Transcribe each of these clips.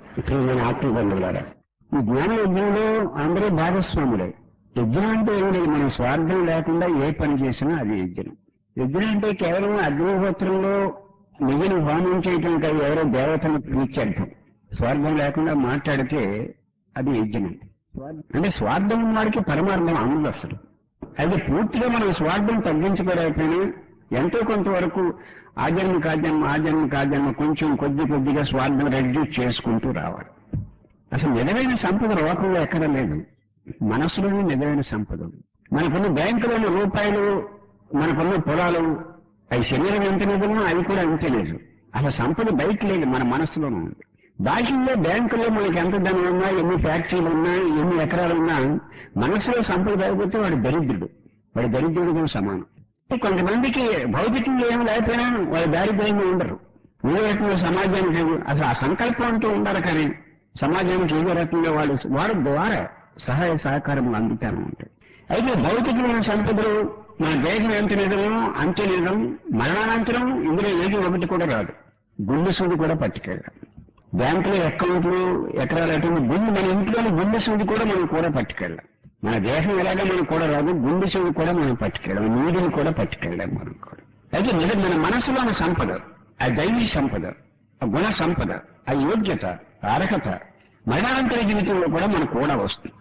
ప్రియమైన ఆత్మబంధువులారా ఈ జ్ఞాన యజ్ఞంలో అందరూ భాగస్వాములే యజ్ఞం అంటే ఏమి లేదు మన స్వార్థం లేకుండా ఏ పని చేసినా అది యజ్ఞం యజ్ఞం అంటే కేవలం అగ్నిహోత్రంలో మిగిలిన హోమం చేయటం కాదు ఎవరో దేవతను ప్రీత్యర్థం స్వార్థం లేకుండా మాట్లాడితే అది యజ్ఞం అంటే స్వార్థం ఉన్నవాడికి పరమార్థం అందదు అసలు అది పూర్తిగా మనం స్వార్థం తగ్గించుకోలేకపోయినా ఎంతో కొంతవరకు ఆజన్మ కాజన్మ ఆజన్మ కాజన్మ కొంచెం కొద్ది కొద్దిగా స్వార్థం రెడ్యూస్ చేసుకుంటూ రావాలి అసలు నిజమైన సంపద లోకంలో ఎక్కడ లేదు మనసులోనే నిజమైన సంపద ఉంది. మనకున్న బ్యాంకులోని రూపాయలు మనకున్న పొలాలు అవి శరీరం ఎంత నిజమో అవి కూడా అంతే లేదు అసలు సంపద బయట లేదు మన మనసులోనే ఉంది బాహ్యంలో బ్యాంకుల్లో మనకి ఎంత ధనం ఉన్నా ఎన్ని ఫ్యాక్టరీలు ఉన్నా ఎన్ని ఎకరాలు ఉన్నా మనసులో సంపద లేకపోతే వాడు దరిద్రుడు వాడు దరిద్రుడితో సమానం కొంతమందికి భౌతికంగా ఏం లేకపోయినా వాడు దారిద్ర్యంగా ఉండరు ఏ రకంగా సమాజానికి అసలు ఆ సంకల్పం అంటూ ఉండాలి కానీ సమాజానికి ఏ రకంగా వాళ్ళు వారి ద్వారా సహాయ సహకారములు అందుతాను ఉంటాయి అయితే భౌతికమైన సంపదలు మన దేహం ఎంత నిజమో అంతే నిజం మరణానంతరం ఇందులో ఏది ఒకటి కూడా రాదు గుండె సూది కూడా పట్టుకెళ్ళాలి బ్యాంకులో అకౌంట్లు ఎకరాలు అటువంటి గుండె మన ఇంట్లోని గుండె సూది కూడా మనం కూడా పట్టుకెళ్ళాం మన దేహం ఎలాగో మనం కూడా రాదు గుండె సూది కూడా మనం పట్టుకెళ్ళాం నీటిని కూడా పట్టుకెళ్ళాం మనం కూడా అయితే నిజం మన మనసులోని సంపద ఆ దైవీ సంపద ఆ గుణ సంపద ఆ యోగ్యత ఆ అర్హత మరణానంతర జీవితంలో కూడా మనకు కూడా వస్తుంది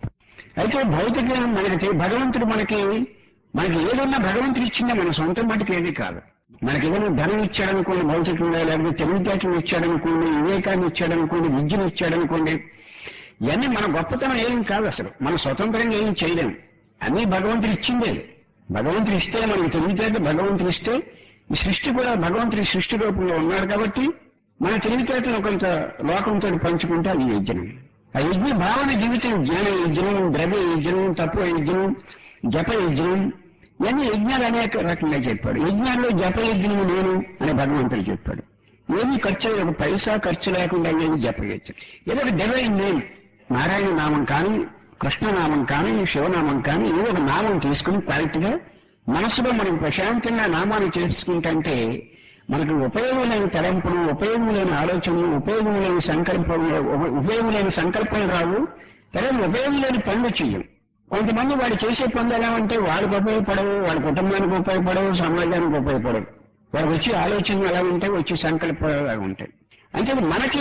అయితే భౌతిక మనకి తె- భగవంతుడు మనకి మనకి ఏదన్నా భగవంతుడు ఇచ్చిందే మన సొంతం మటుకు ఏది కాదు మనకి ఏదైనా ధనం ఇచ్చాడనుకోండి భౌతికంగా లేకపోతే తెలివితేటలు ఇచ్చాడనుకోండి వివేకాన్ని ఇచ్చాడనుకోండి విద్యను ఇచ్చాడనుకోండి ఇవన్నీ మన గొప్పతనం ఏం కాదు అసలు మన స్వతంత్రంగా ఏం చేయలేం అన్నీ భగవంతుడు ఇచ్చిందే భగవంతుడు ఇస్తే మనకి తెలివితేట భగవంతుడు ఇస్తే ఈ సృష్టి కూడా భగవంతుడి సృష్టి రూపంలో ఉన్నాడు కాబట్టి మన తెలివితేటలు కొంత లోకంతో పంచుకుంటే అది యజ్ఞం ఆ యజ్ఞ భావన జీవితం జ్ఞాన యజ్ఞం ద్రవ్య యజ్ఞం తత్వ యజ్ఞం జప యజ్ఞం ఇవన్నీ యజ్ఞాలు అనేక రకంగా చెప్పాడు యజ్ఞాల్లో జప యజ్ఞం నేను అని భగవంతుడు చెప్పాడు ఏమీ ఖర్చు ఒక పైసా ఖర్చు లేకుండా అయ్యేది జప యజ్ఞం ఏదో ఒక డివైన్ నేమ్ నారాయణ నామం కానీ కృష్ణనామం కానీ శివనామం కానీ ఏదో ఒక నామం తీసుకుని క్వాలిటీగా మనసులో మనం ప్రశాంతంగా నామాన్ని చేసుకుంటే మనకు ఉపయోగం లేని తలంపులు ఉపయోగం లేని ఆలోచనలు ఉపయోగం లేని సంకల్పంలో ఉప- ఉపయోగం లేని సంకల్పాలు రావు తర్వాత ఉపయోగం లేని పనులు చెయ్యం కొంతమంది వాడు చేసే పనులు ఎలా అంటే వాళ్ళకి ఉపయోగపడవు వాళ్ళ కుటుంబానికి ఉపయోగపడవు సమాజానికి ఉపయోగపడవు వాళ్ళకి వచ్చే ఆలోచనలు ఎలా ఉంటాయి వచ్చే సంకల్పాలు ఎలా ఉంటాయి అంటే మనకి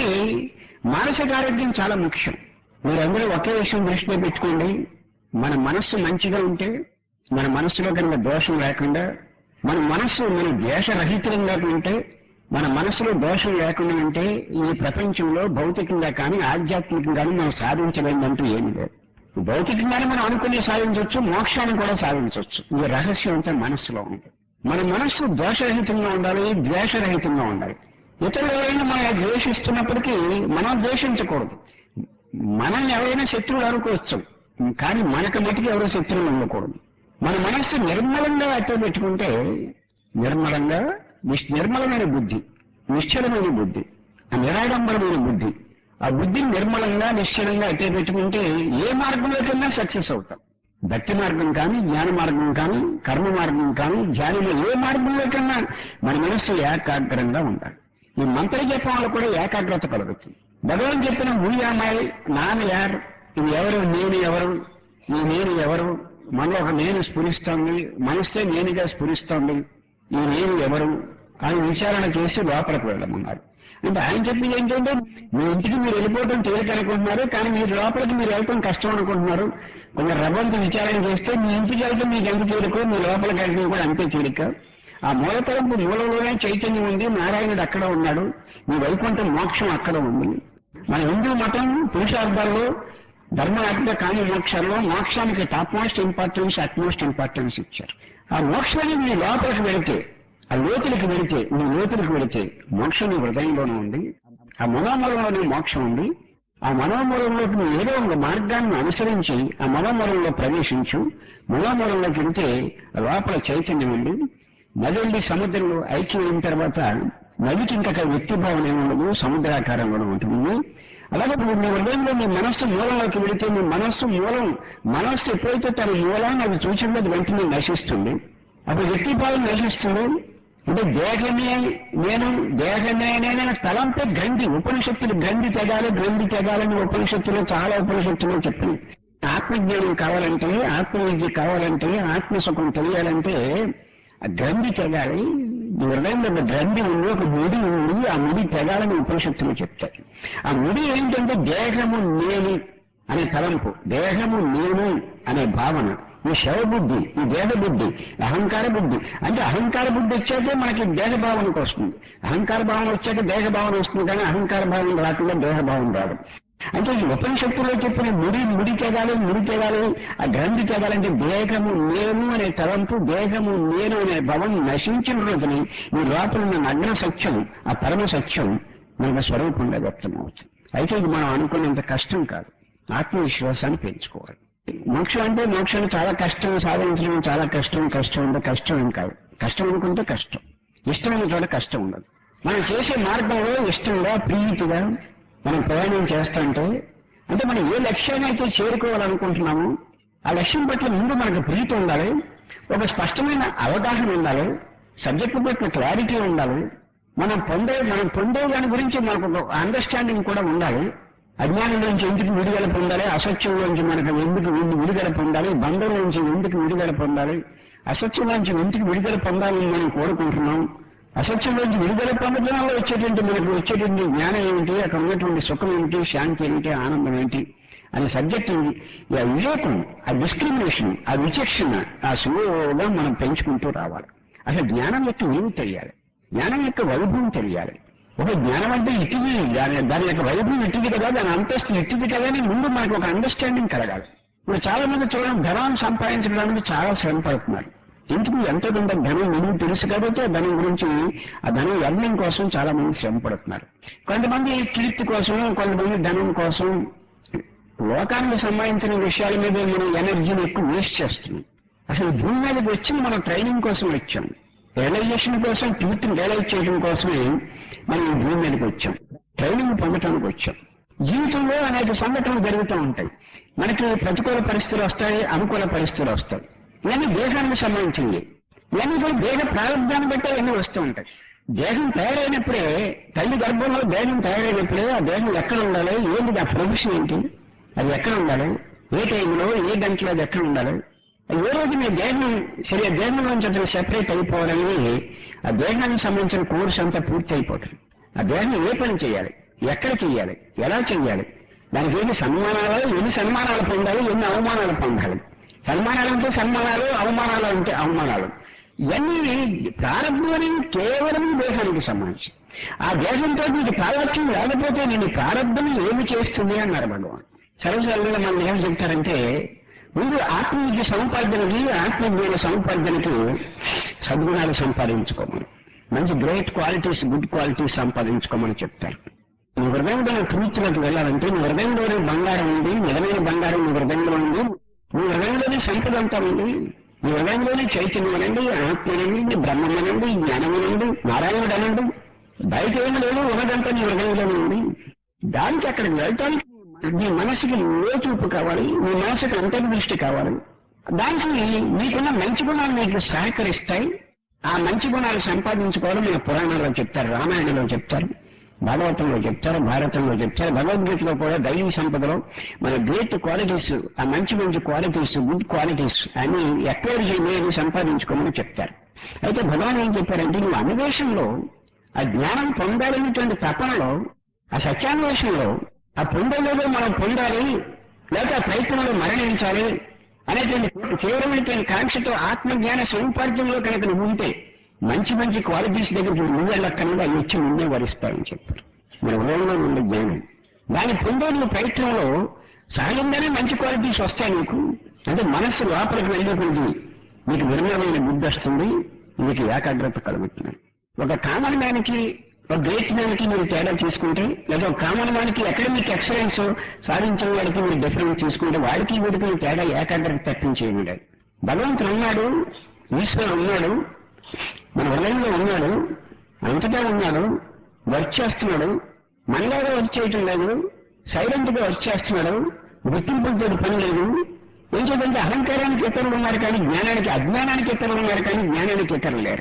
మానసిక ఆరోగ్యం చాలా ముఖ్యం మీరందరూ ఒకే విషయం దృష్టిలో పెట్టుకోండి మన మనస్సు మంచిగా ఉంటే మన మనస్సులో కనుక దోషం లేకుండా మన మనస్సు మన ద్వేషరహితంగా ఉంటే మన మనసులో దోషం లేకుండా ఉంటే ఈ ప్రపంచంలో భౌతికంగా కానీ ఆధ్యాత్మికంగా కానీ మనం సాధించలేదంటూ ఏమీ లేదు భౌతికంగానే మనం అనుకునే సాధించవచ్చు మోక్షాన్ని కూడా సాధించవచ్చు ఈ రహస్యం అంతా మనస్సులో ఉంది మన మనస్సు దోషరహితంగా ఉండాలి ద్వేషరహితంగా ఉండాలి ఇతరులు ఎవరైనా మనం ద్వేషిస్తున్నప్పటికీ మనం ద్వేషించకూడదు మనల్ని ఎవరైనా శత్రువులు అనుకోవచ్చు కానీ మనకు మటుకు ఎవరో శత్రువులు ఉండకూడదు మన మనస్సు నిర్మలంగా అట్టే పెట్టుకుంటే నిర్మలంగా నిష్- నిర్మలమైన బుద్ధి నిశ్చలమైన బుద్ధి ఆ నిరాడంబరమైన బుద్ధి ఆ బుద్ధిని నిర్మలంగా నిశ్చలంగా అట్టే పెట్టుకుంటే ఏ మార్గంలో కన్నా సక్సెస్ అవుతాం భక్తి మార్గం కానీ జ్ఞాన మార్గం కానీ కర్మ మార్గం కానీ ధ్యానంలో ఏ మార్గంలో కన్నా మన మనస్సు ఏకాగ్రంగా ఉండాలి ఈ మంత్ర జపం వల్ల కూడా ఏకాగ్రత కలుగుతుంది భగవాన్ చెప్పిన మూయామాయి నాన్న యార్ ఇది ఎవరు నేను ఎవరు ఈ నేను ఎవరు మనలో ఒక నేను స్ఫురిస్తోంది మనస్తే నేనుగా స్ఫురిస్తోంది ఈ నేను ఎవరు అని విచారణ చేసి లోపలికి వెళ్ళమన్నారు అంటే ఆయన చెప్పింది ఏంటంటే మీ ఇంటికి మీరు వెళ్ళిపోవడం తేలిక అనుకుంటున్నారు కానీ మీరు లోపలికి మీరు వెళ్ళటం కష్టం అనుకుంటున్నారు కొందరు రవ్వంత విచారణ చేస్తే మీ ఇంటికి వెళ్తే మీకు ఎంత తేలికో మీ లోపలికి వెళ్ళడం కూడా అంతే తేలిక ఆ మూలతరంపు మూలంలోనే చైతన్యం ఉంది నారాయణుడు అక్కడ ఉన్నాడు మీ వైకుంఠం మోక్షం అక్కడ ఉంది మన హిందూ మతం పురుషార్థాల్లో ధర్మాత్మ కాని మోక్షాల్లో మోక్షానికి top most importance utmost importance ఇచ్చారు ఆ మోక్షాన్ని మీ లోపలికి వెళితే ఆ లోతులకు వెళితే నీ లోతులకు వెళితే మోక్షం నీ హృదయంలోనే ఉంది ఆ మనోమూలంలోనే మోక్షం ఉంది ఆ మనోమూలంలోకి నువ్వు ఏదో ఒక మార్గాన్ని అనుసరించి ఆ మనోమూలంలో ప్రవేశించు మనోమూలంలోకి వెళితే లోపల చైతన్యం ఉంది నది సముద్రంలో ఐక్యం అయిన తర్వాత నదికి ఇంకా వ్యక్తిభావం ఏమి ఉండదు సముద్రాకారంలో ఉంటుంది అలాగే ఇప్పుడు మీ హృదయంలో మీ మనస్సు మూలంలోకి వెళితే మీ మనస్సు మూలం మనస్సు ఎప్పుడైతే తన మూలాన్ని అది చూసిందో అది వెంటనే నశిస్తుంది అప్పుడు వ్యక్తిభావం నశిస్తుంది అంటే దేహమే నేను దేహమే నేనైనా తలంపే గ్రంథి ఉపనిషత్తులు గ్రంథి తెగాలి గ్రంథి తెగాలని ఉపనిషత్తులు చాలా ఉపనిషత్తులు చెప్పింది ఆత్మజ్ఞానం కావాలంటే ఆత్మవిద్య కావాలంటే ఆత్మసుఖం తెలియాలంటే ఆ గ్రంథి తెగాలి నీ హృదయంలో ఒక గ్రంథి ఉంది ఒక ముడి ఉంది ఆ ముడి తెగాలని ఉపనిషత్తులు చెప్తాయి ఆ ముడి ఏంటంటే దేహము నేను అనే తలంపు దేహము నేను అనే భావన ఈ శవబుద్ధి ఈ దేహ బుద్ధి అహంకార బుద్ధి అంటే అహంకార బుద్ధి వచ్చాకే మనకి దేహ భావనకు వస్తుంది అహంకార భావన వచ్చాక దేహ భావన వస్తుంది కానీ అహంకార భావన రాకుండా దేహ భావన రాదు అంటే ఈ ఉపనిషత్తులో చెప్పిన ముడి ముడి తెగాలి ముడి తెగాలి ఆ గ్రంథి తెగాలంటే దేహము నేను అనే తలంపు దేహము నేను అనే భావం నశించిన రోజుని ఈ లోపల ఉన్న నగ్న సత్యం ఆ పరమ సత్యం మనకు స్వరూపంగా వ్యక్తమవుతుంది అయితే ఇది మనం అనుకున్నంత కష్టం కాదు ఆత్మవిశ్వాసాన్ని పెంచుకోవాలి మోక్షం అంటే మోక్షాన్ని చాలా కష్టం సాధించడం చాలా కష్టం కష్టం అంటే కష్టం ఏం కాదు కష్టం అనుకుంటే కష్టం ఇష్టమైన చోట కష్టం ఉండదు మనం చేసే మార్గంలో ఇష్టంగా ప్రీతిగా మనం ప్రయాణం చేస్తుంటే అంటే మనం ఏ లక్ష్యాన్ని అయితే చేరుకోవాలనుకుంటున్నామో ఆ లక్ష్యం పట్ల ముందు మనకు ప్రీతి ఉండాలి ఒక స్పష్టమైన అవగాహన ఉండాలి సబ్జెక్టు పట్ల క్లారిటీ ఉండాలి మనం పొందే మనం పొందే దాని గురించి మనకు ఒక అండర్స్టాండింగ్ కూడా ఉండాలి అజ్ఞానం నుంచి ఎందుకు విడుదల పొందాలి అసత్యం నుంచి మనకు ఎందుకు విడు- విడుదల పొందాలి బంధం నుంచి ఎందుకు విడుదల పొందాలి అసత్యం నుంచి ఎందుకు విడుదల పొందాలని మనం కోరుకుంటున్నాం అసత్యం నుంచి విడుదల పొందడం వల్ల వచ్చేటువంటి మనకు వచ్చేటువంటి జ్ఞానం ఏమిటి అక్కడ ఉన్నటువంటి సుఖం ఏమిటి శాంతి ఏమిటి ఆనందం ఏంటి అనే సబ్జెక్ట్ ఆ వివేకం ఆ డిస్క్రిమినేషన్ ఆ విచక్షణ ఆ సులువుగా మనం పెంచుకుంటూ రావాలి అసలు జ్ఞానం యొక్క విలువ తెలియాలి జ్ఞానం యొక్క వైభవం తెలియాలి ఒక జ్ఞానం అంటే ఇటుది దాని దాని యొక్క వైభవం ఇటుది కదా దాని అంతస్తు ఇటుది కదా అని ముందు మనకు ఒక అండర్స్టాండింగ్ కలగాలి ఇప్పుడు చాలా మంది చూడండి ధనాన్ని సంపాదించడానికి చాలా శ్రమ పడుతున్నారు ఎందుకు ఎంతో కొంత ధనం విలువ తెలుసు కాబట్టి ఆ ధనం గురించి ఆ ధనం ఎర్నింగ్ కోసం చాలా మంది శ్రమ పడుతున్నారు కొంతమంది కీర్తి కోసం కొంతమంది ధనం కోసం లోకానికి సంబంధించిన విషయాల మీద మనం ఎనర్జీని ఎక్కువ వేస్ట్ చేస్తున్నాం అసలు భూమి మీదకి వచ్చింది మనం ట్రైనింగ్ కోసం వచ్చాం రియలైజేషన్ కోసం ట్రూత్ రియలైజ్ చేయడం కోసమే మనం ఈ భూమి మీదకి వచ్చాం ట్రైనింగ్ పొందటానికి వచ్చాం జీవితంలో అనేక సంఘటనలు జరుగుతూ ఉంటాయి మనకి ప్రతికూల పరిస్థితులు వస్తాయి అనుకూల పరిస్థితులు వస్తాయి ఇవన్నీ దేహానికి సంబంధించింది ఇవన్నీ కూడా దేహ ప్రారంభాన్ని బట్టి అన్నీ వస్తూ ఉంటాయి దేహం తయారైనప్పుడే తల్లి గర్భంలో దేహం తయారైనప్పుడే ఆ దేహం ఎక్కడ ఉండాలి ఏంటి ఆ ప్రొఫెషన్ ఏంటి అది ఎక్కడ ఉండాలి ఏ టైంలో ఏ గంటలో అది ఎక్కడ ఉండాలి ఏ రోజు మీ దేహం సరే దేహం నుంచి అతను సెపరేట్ అయిపోవాలనేది ఆ దేహానికి సంబంధించిన కోర్స్ అంతా పూర్తి అయిపోతుంది ఆ దేహం ఏ పని చేయాలి ఎక్కడ చేయాలి ఎలా చేయాలి దానికి ఎన్ని సన్మానాలు ఎన్ని సన్మానాలు పొందాలి ఎన్ని అవమానాలు పొందాలి సన్మానాలు అంటే సన్మానాలు అవమానాలు అంటే అవమానాలు ఇవన్నీ ప్రారంభం అనేది కేవలం దేహానికి సంబంధించి ఆ దేశంతో నీకు ప్రాలక్ష్యం లేకపోతే నేను ప్రారంభం ఏమి చేస్తుంది అన్నారు భగవాన్ సర్వసాధారణంగా మనం ఏం చెప్తారంటే ముందు ఆత్మవిద్య సముపార్జనకి ఆత్మజ్ఞాన సముపార్జనకి సద్గుణాలు సంపాదించుకోమని మంచి గ్రేట్ క్వాలిటీస్ గుడ్ క్వాలిటీస్ సంపాదించుకోమని చెప్తారు నీ హృదయంలో ట్రూత్లోకి వెళ్ళాలంటే నీ హృదయంలోనే బంగారం ఉంది నిజమైన బంగారం నీ హృదయంలో ఉంది నీ హృదయంలోనే సంపద అంతా ఉంది నీ హృదయంలోనే చైతన్యం అనండి ఆత్మనండి బ్రహ్మమనండి జ్ఞానమనండి నారాయణుడు అనండి బయట ఏమి లేదు ఉన్నదంతా నీ హృదయంలోనే ఉంది దానికి అక్కడికి వెళ్ళటానికి నీ మనసుకి లోచూపు కావాలి నీ మనసుకి అంతర్దృష్టి కావాలి దానికి నీకున్న మంచి గుణాలు నీకు సహకరిస్తాయి ఆ మంచి గుణాలు సంపాదించుకోవడం మన పురాణాల్లో చెప్తారు రామాయణంలో చెప్తారు భాగవతంలో చెప్తారు భారతంలో చెప్తారు భగవద్గీతలో కూడా దైవీ సంపదలో మన గ్రేట్ క్వాలిటీస్ ఆ మంచి మంచి క్వాలిటీస్ గుడ్ క్వాలిటీస్ అన్ని ఎక్వైర్ చేయలేదు సంపాదించుకోమని చెప్తారు అయితే భగవాన్ ఏం చెప్పారంటే నువ్వు అన్వేషణలో ఆ జ్ఞానం పొందాలనేటువంటి తపనలో ఆ సత్యాన్వేషణలో ఆ పొందలేదో మనం పొందాలి లేక ఆ ప్రయత్నంలో మరణించాలి అనేటువంటి తీవ్రమైనటువంటి కాంక్షతో ఆత్మజ్ఞాన సముపార్జనలో కనుక నువ్వు ఉంటే మంచి మంచి క్వాలిటీస్ దగ్గరికి నువ్వు వెళ్ళక్కర్లేదు అవి వచ్చి ముందే వరిస్తాయని చెప్పారు మన హృదయంలో ఉండే జ్ఞానం దాన్ని పొందే నువ్వు ప్రయత్నంలో సహజంగానే మంచి క్వాలిటీస్ వస్తాయి నీకు అంటే మనస్సు లోపలికి వెళ్ళేటువంటి నీకు నిర్మలమైన బుద్ధి వస్తుంది నీకు ఏకాగ్రత కలుగుతుంది ఒక కామన్ మ్యాన్కి ఒక గ్రేట్ మ్యాన్కి మీరు తేడా తీసుకుంటే లేదా ఒక కామన్ మ్యాన్కి అకాడమిక్ ఎక్సలెన్స్ సాధించిన వాడికి మీరు డిఫరెన్స్ తీసుకుంటే వాడికి వీడికి తేడా ఏకాగ్రత తప్పించేది లేదు భగవంతుడు ఉన్నాడు ఈశ్వరుడు ఉన్నాడు మన హృదయంలో ఉన్నాడు అంతటా ఉన్నాడు వర్క్ చేస్తున్నాడు మనలాగా వర్క్ చేయటం లేదు సైలెంట్ గా వర్క్ చేస్తున్నాడు గుర్తింపులతో పని లేదు ఏం చేద్దంటే అహంకారానికి ఇతరులు ఉన్నారు కానీ జ్ఞానానికి అజ్ఞానానికి ఇతరులు ఉన్నారు కానీ జ్ఞానానికి ఇతరులు లేరు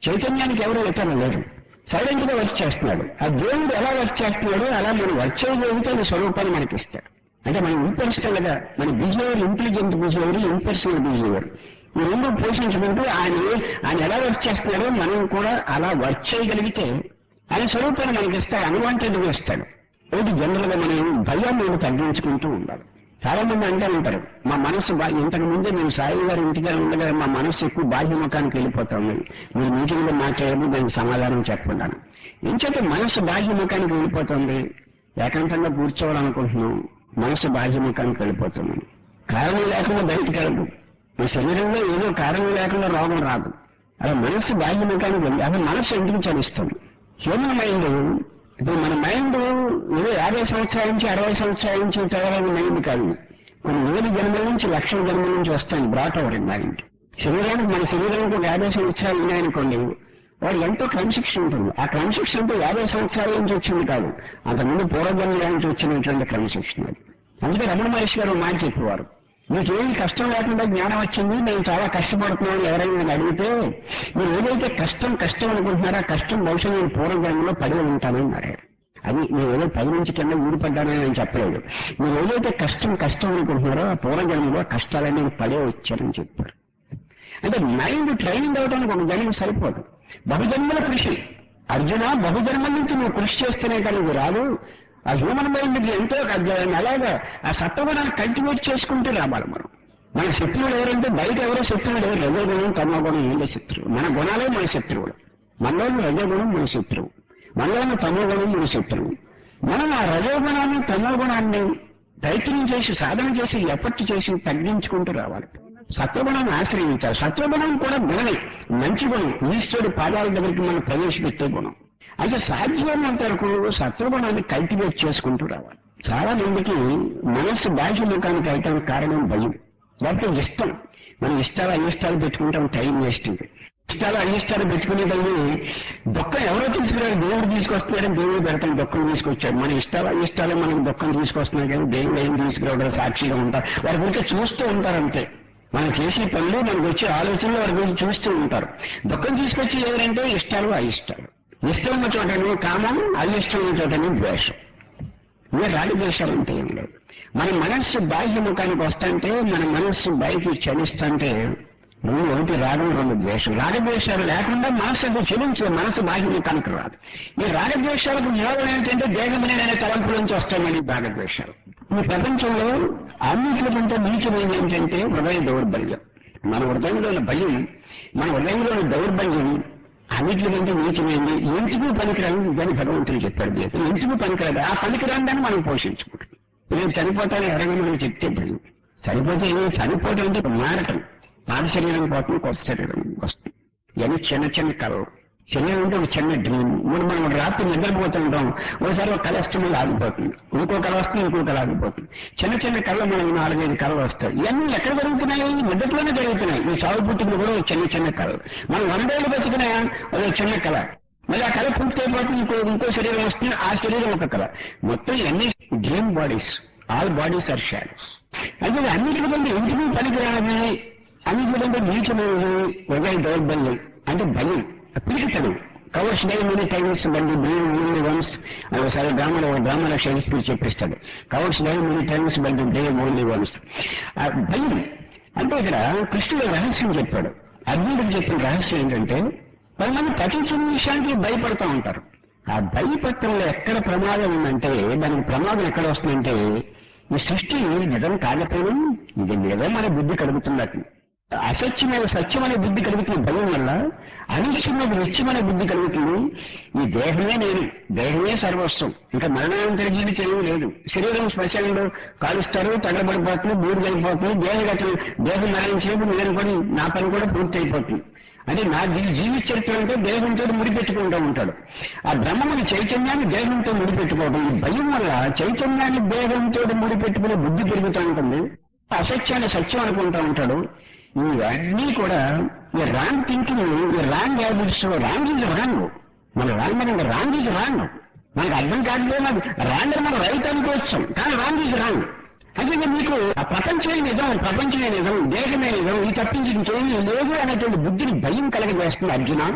చైతన్యానికి ఎవరు ఇతరులు లేరు సైలెంట్ గా వర్క్ చేస్తున్నాడు ఆ దేవుడు ఎలా వర్క్ చేస్తున్నాడో అలా మనం వర్క్ చేయగలిగితే ఆయన స్వరూపాన్ని మనకి ఇస్తాడు అంటే మనం ఇంపర్సనల్ గా మన behaviour intelligent behaviour impersonal behaviour ఈ రెండు పోషించుకుంటూ ఆయన ఆయన ఎలా వర్క్ చేస్తున్నాడో మనం కూడా అలా వర్క్ చేయగలిగితే ఆయన స్వరూపాన్ని మనకి ఇస్తాడు అన్వాంటెడ్ గా ఇస్తాడు ఒకటి జనరల్ గా మనం భయాన్ని మనం తగ్గించుకుంటూ ఉండాలి చాలా మంది అంటూ ఉంటారు మా మనసు బా ఇంతకు ముందే మేము సాయి గారి ఇంటికి ఉండగా మా మనసు ఎక్కువ బాహ్యముఖానికి వెళ్ళిపోతుంది మీరు మీటింగ్ లో మాట్లాడేది దానికి సమాధానం చెప్పండాను ఇంచేత మనసు బాహ్యముఖానికి వెళ్ళిపోతుంది ఏకాంతంగా కూర్చోవాలనుకుంటున్నాం మనసు బాహ్యముఖానికి వెళ్ళిపోతుంది కారణం లేకుండా బయటికి వెళ్ళదు మీ శరీరంలో ఏదో కారణం లేకుండా రోగం రాదు అలా మనసు బాహ్యముఖానికి వెళ్ళి అలా మనసు ఎందుకు చలిస్తుంది హ్యూమన్ మైండ్ ఇప్పుడు మన మైండ్ ఏదో యాభై సంవత్సరాల నుంచి అరవై సంవత్సరాల నుంచి తయారైన మైండ్ కాదు కొన్ని వేల జన్మల నుంచి లక్షల జన్మల నుంచి వస్తాయి బ్రాట్ అవర్ మైండ్ శరీరానికి మన శరీరానికి ఒక యాభై సంవత్సరాలు ఉన్నాయనుకోండి వాడు ఎంతో క్రమశిక్షణ ఉంటుంది ఆ క్రమశిక్షణతో యాభై సంవత్సరాల నుంచి వచ్చింది కాదు అంతకుముందు పూర్వజన్మల నుంచి వచ్చినటువంటి క్రమశిక్షణ అది అందుకే రమణ మహర్షి గారు ఒక మాట చెప్పేవారు మీకేమి కష్టం లేకుండా జ్ఞానం వచ్చింది మేము చాలా కష్టపడుతున్నాం ఎవరైనా నన్ను అడిగితే మీరు ఏదైతే కష్టం కష్టం అనుకుంటున్నారో ఆ కష్టం బహుశా నేను పూర్వజన్మలో పడి ఉంటానని అన్నారు అది నేను ఏదో పది నుంచి కింద ఊడిపడ్డానని నేను చెప్పలేదు మీరు ఏదైతే కష్టం కష్టం అనుకుంటున్నారో ఆ పూర్వజన్మలో ఆ కష్టాలన్నీ నేను పడే వచ్చారని చెప్పారు అంటే మైండ్ ట్రైనింగ్ అవడానికి ఒక జన్మ సరిపోదు బహుజన్మల కృషి అర్జున బహుజన్మల నుంచి నువ్వు కృషి చేస్తేనే కానీ ఇది రాదు ఆ హ్యూమన్ మైండ్ ఎంతో దాన్ని అలాగా ఆ సత్వగుణాన్ని కల్టివేట్ చేసుకుంటూ రావాలి మనం మన శత్రువులు ఎవరంటే బయట ఎవరో శత్రువులు ఎవరు రజోగుణం తమోగుణం ఏంటి శత్రువు మన గుణాలే మన శత్రువులు మనలోని రజోగుణం మన శత్రువు మనలోని తమోగుణం మన శత్రువు మనం ఆ రజోగుణాన్ని తమోగుణాన్ని ప్రయత్నం చేసి సాధన చేసి ఎఫర్ట్ చేసి తగ్గించుకుంటూ రావాలి సత్వగుణాన్ని ఆశ్రయించాలి సత్వగుణం కూడా గుణమే మంచి గుణం ఈశ్వరుడి పాదాల దగ్గరికి మనం ప్రవేశపెట్టే గుణం అయితే సాధ్యమైనంత వరకు సత్వగుణాన్ని కల్టివేట్ చేసుకుంటూ రావాలి చాలా మందికి మనస్సు బాహ్యముఖానికి వెళ్ళటానికి కారణం భయం లేకపోతే ఇష్టం మనం ఇష్టాలు అయిష్టాలు పెట్టుకుంటాం టైం వేస్ట్ ఇష్టాలు అయిష్టాలు పెట్టుకునేటవి దుఃఖం ఎవరో తీసుకురాడు దేవుడు తీసుకొస్తున్నాడని దేవుడు పెడతాం దుఃఖం తీసుకొచ్చాడు మన ఇష్టాలు అయిష్టాలు మనకు దుఃఖం తీసుకొస్తున్నాయి కానీ దేవుడు ఏం తీసుకురావడం సాక్షిగా ఉంటారు వారి గురించి చూస్తూ ఉంటారు అంతే మనం చేసే పనులు మనకు వచ్చే ఆలోచనలు వారి గురించి చూస్తూ ఉంటారు దుఃఖం తీసుకొచ్చి ఎవరంటే ఇష్టాలు అయిష్టాలు ఇష్టం ఉన్న చోటను కామం అయిష్టం ఉన్న చోటను ద్వేషం ఇవే రాగద్వేషాలు అంటే ఏం లేదు మన మనస్సు బాహ్యముఖానికి వస్తుంటే మన మనస్సు బయటికి చలిస్తుంటే రెండు ఒకటి రాగం రెండు ద్వేషం రాగద్వేషాలు లేకుండా మనస్సు అది చెలించదు మనస్సు బాహ్యముఖానికి రాదు ఈ రాగద్వేషాలకు మూలం ఏంటంటే దేహమనే అనే తలంపుల నుంచి వస్తామని రాగద్వేషాలు ఈ ప్రపంచంలో అన్నింటి కంటే నీచమైనది ఏంటంటే హృదయ దౌర్బల్యం మన హృదయంలో ఉన్న భయం మన హృదయంలో ఉన్న దౌర్బల్యం అన్నిటికంటే నీచమైంది ఇంటికి పనికిరాని ఇదని భగవంతుడు చెప్పాడు గీత ఇంటికి పనికిరాదు ఆ పనికిరాని దాన్ని మనం పోషించుకుంటాం నేను చనిపోతాను ఎవరైనా మనం చెప్తే భయం చనిపోతే ఏమో చనిపోవడం అంటే మారటం పాత శరీరం పోతుంది కొత్త శరీరం వస్తుంది ఇవన్నీ చిన్న చిన్న కళలు శరీరం అంటే ఒక చిన్న డ్రీమ్ మనం మనం రాత్రి నిద్రపోతుంటాం ఒకసారి ఒక కళ వస్తే మళ్ళీ ఆగిపోతుంది ఇంకో కళ వస్తుంది ఇంకో కళ ఆగిపోతుంది చిన్న చిన్న కళలు మనకి నాలుగైదు కళలు వస్తాయి ఇవన్నీ ఎక్కడ జరుగుతున్నాయి నిద్రలోనే జరుగుతున్నాయి ఈ చావు పుట్టుకలు కూడా ఒక చిన్న చిన్న కళలు మనం వందేళ్ళు బతికిన ఒక చిన్న కళ మళ్ళీ ఆ కళ పూర్తి అయిపోతుంది ఇంకో ఇంకో శరీరం వస్తుంది ఆ శరీరం ఒక కళ మొత్తం ఇవన్నీ dream bodies all bodies are shadows అయితే అన్నిటికంటే ఇంటికి పనికిరానిది అన్నిటికంటే నీచమైనది హృదయ దౌర్బల్యం అంటే భయం పిలికితనం cowards die many times but the brave only once అని ఒకసారి డ్రామాలో డ్రామాలో షేక్స్పియర్ చెప్పిస్తాడు cowards die many times but the brave only once ఆ భయం అంటే ఇక్కడ కృష్ణుడు రహస్యం చెప్పాడు అర్జునుడికి చెప్పిన రహస్యం ఏంటంటే కొంతమంది ప్రతి చిన్న విషయానికి భయపడుతూ ఉంటారు ఆ భయపత్రంలో ఎక్కడ ప్రమాదం ఉందంటే దానికి ప్రమాదం ఎక్కడ వస్తుందంటే ఈ సృష్టి నిజం కాకపోయినా ఇది నిజం అనే బుద్ధి కలుగుతున్నట్టు అసత్యమైన సత్యమనే బుద్ధి కలుగుతున్న భయం వల్ల అనిత్యమైన నిత్యమనే బుద్ధి కలుగుతుంది ఈ దేహమే నేను దేహమే సర్వస్వం ఇంకా మరణానంతర జీవితం ఏమీ లేదు శరీరం శ్మశానంలో కాలుస్తారు తగలబడిపోతుంది బూడిదైపోతుంది దేహగతం దేహం మరణించినప్పుడు నేను కూడా నా పని కూడా పూర్తి అయిపోతుంది అంటే నా జీ- జీవిత చరిత్ర అంటే దేహంతో ముడిపెట్టుకుంటూ ఉంటాడు ఆ బ్రహ్మముని చైతన్యాన్ని దేహంతో ముడిపెట్టుకోవడం ఈ భయం వల్ల చైతన్యాన్ని దేహంతో ముడిపెట్టుకునే బుద్ధి పెరుగుతూ ఉంటుంది అసత్యాన్ని సత్యం అనుకుంటూ ఉంటాడు ఇవన్నీ కూడా ఈ రాంగ్ థింకింగ్ ఈ wrong habits wrong is wrong మన రాంగ్ అంటే రాంగ్ ఈజ్ రాంగ్ మనకు అర్థం కాకపోతే నాకు రాంగ్ అని మనం రైట్ అనుకోవచ్చు కానీ రాంగ్ ఈజ్ రాంగ్ అయితే మీకు ఆ ప్రపంచమే నిజం ప్రపంచమే నిజం దేశమే నిజం ఈ తప్పించి ఇంకేమీ లేదు అనేటువంటి బుద్ధిని భయం కలగజేస్తుంది అర్జున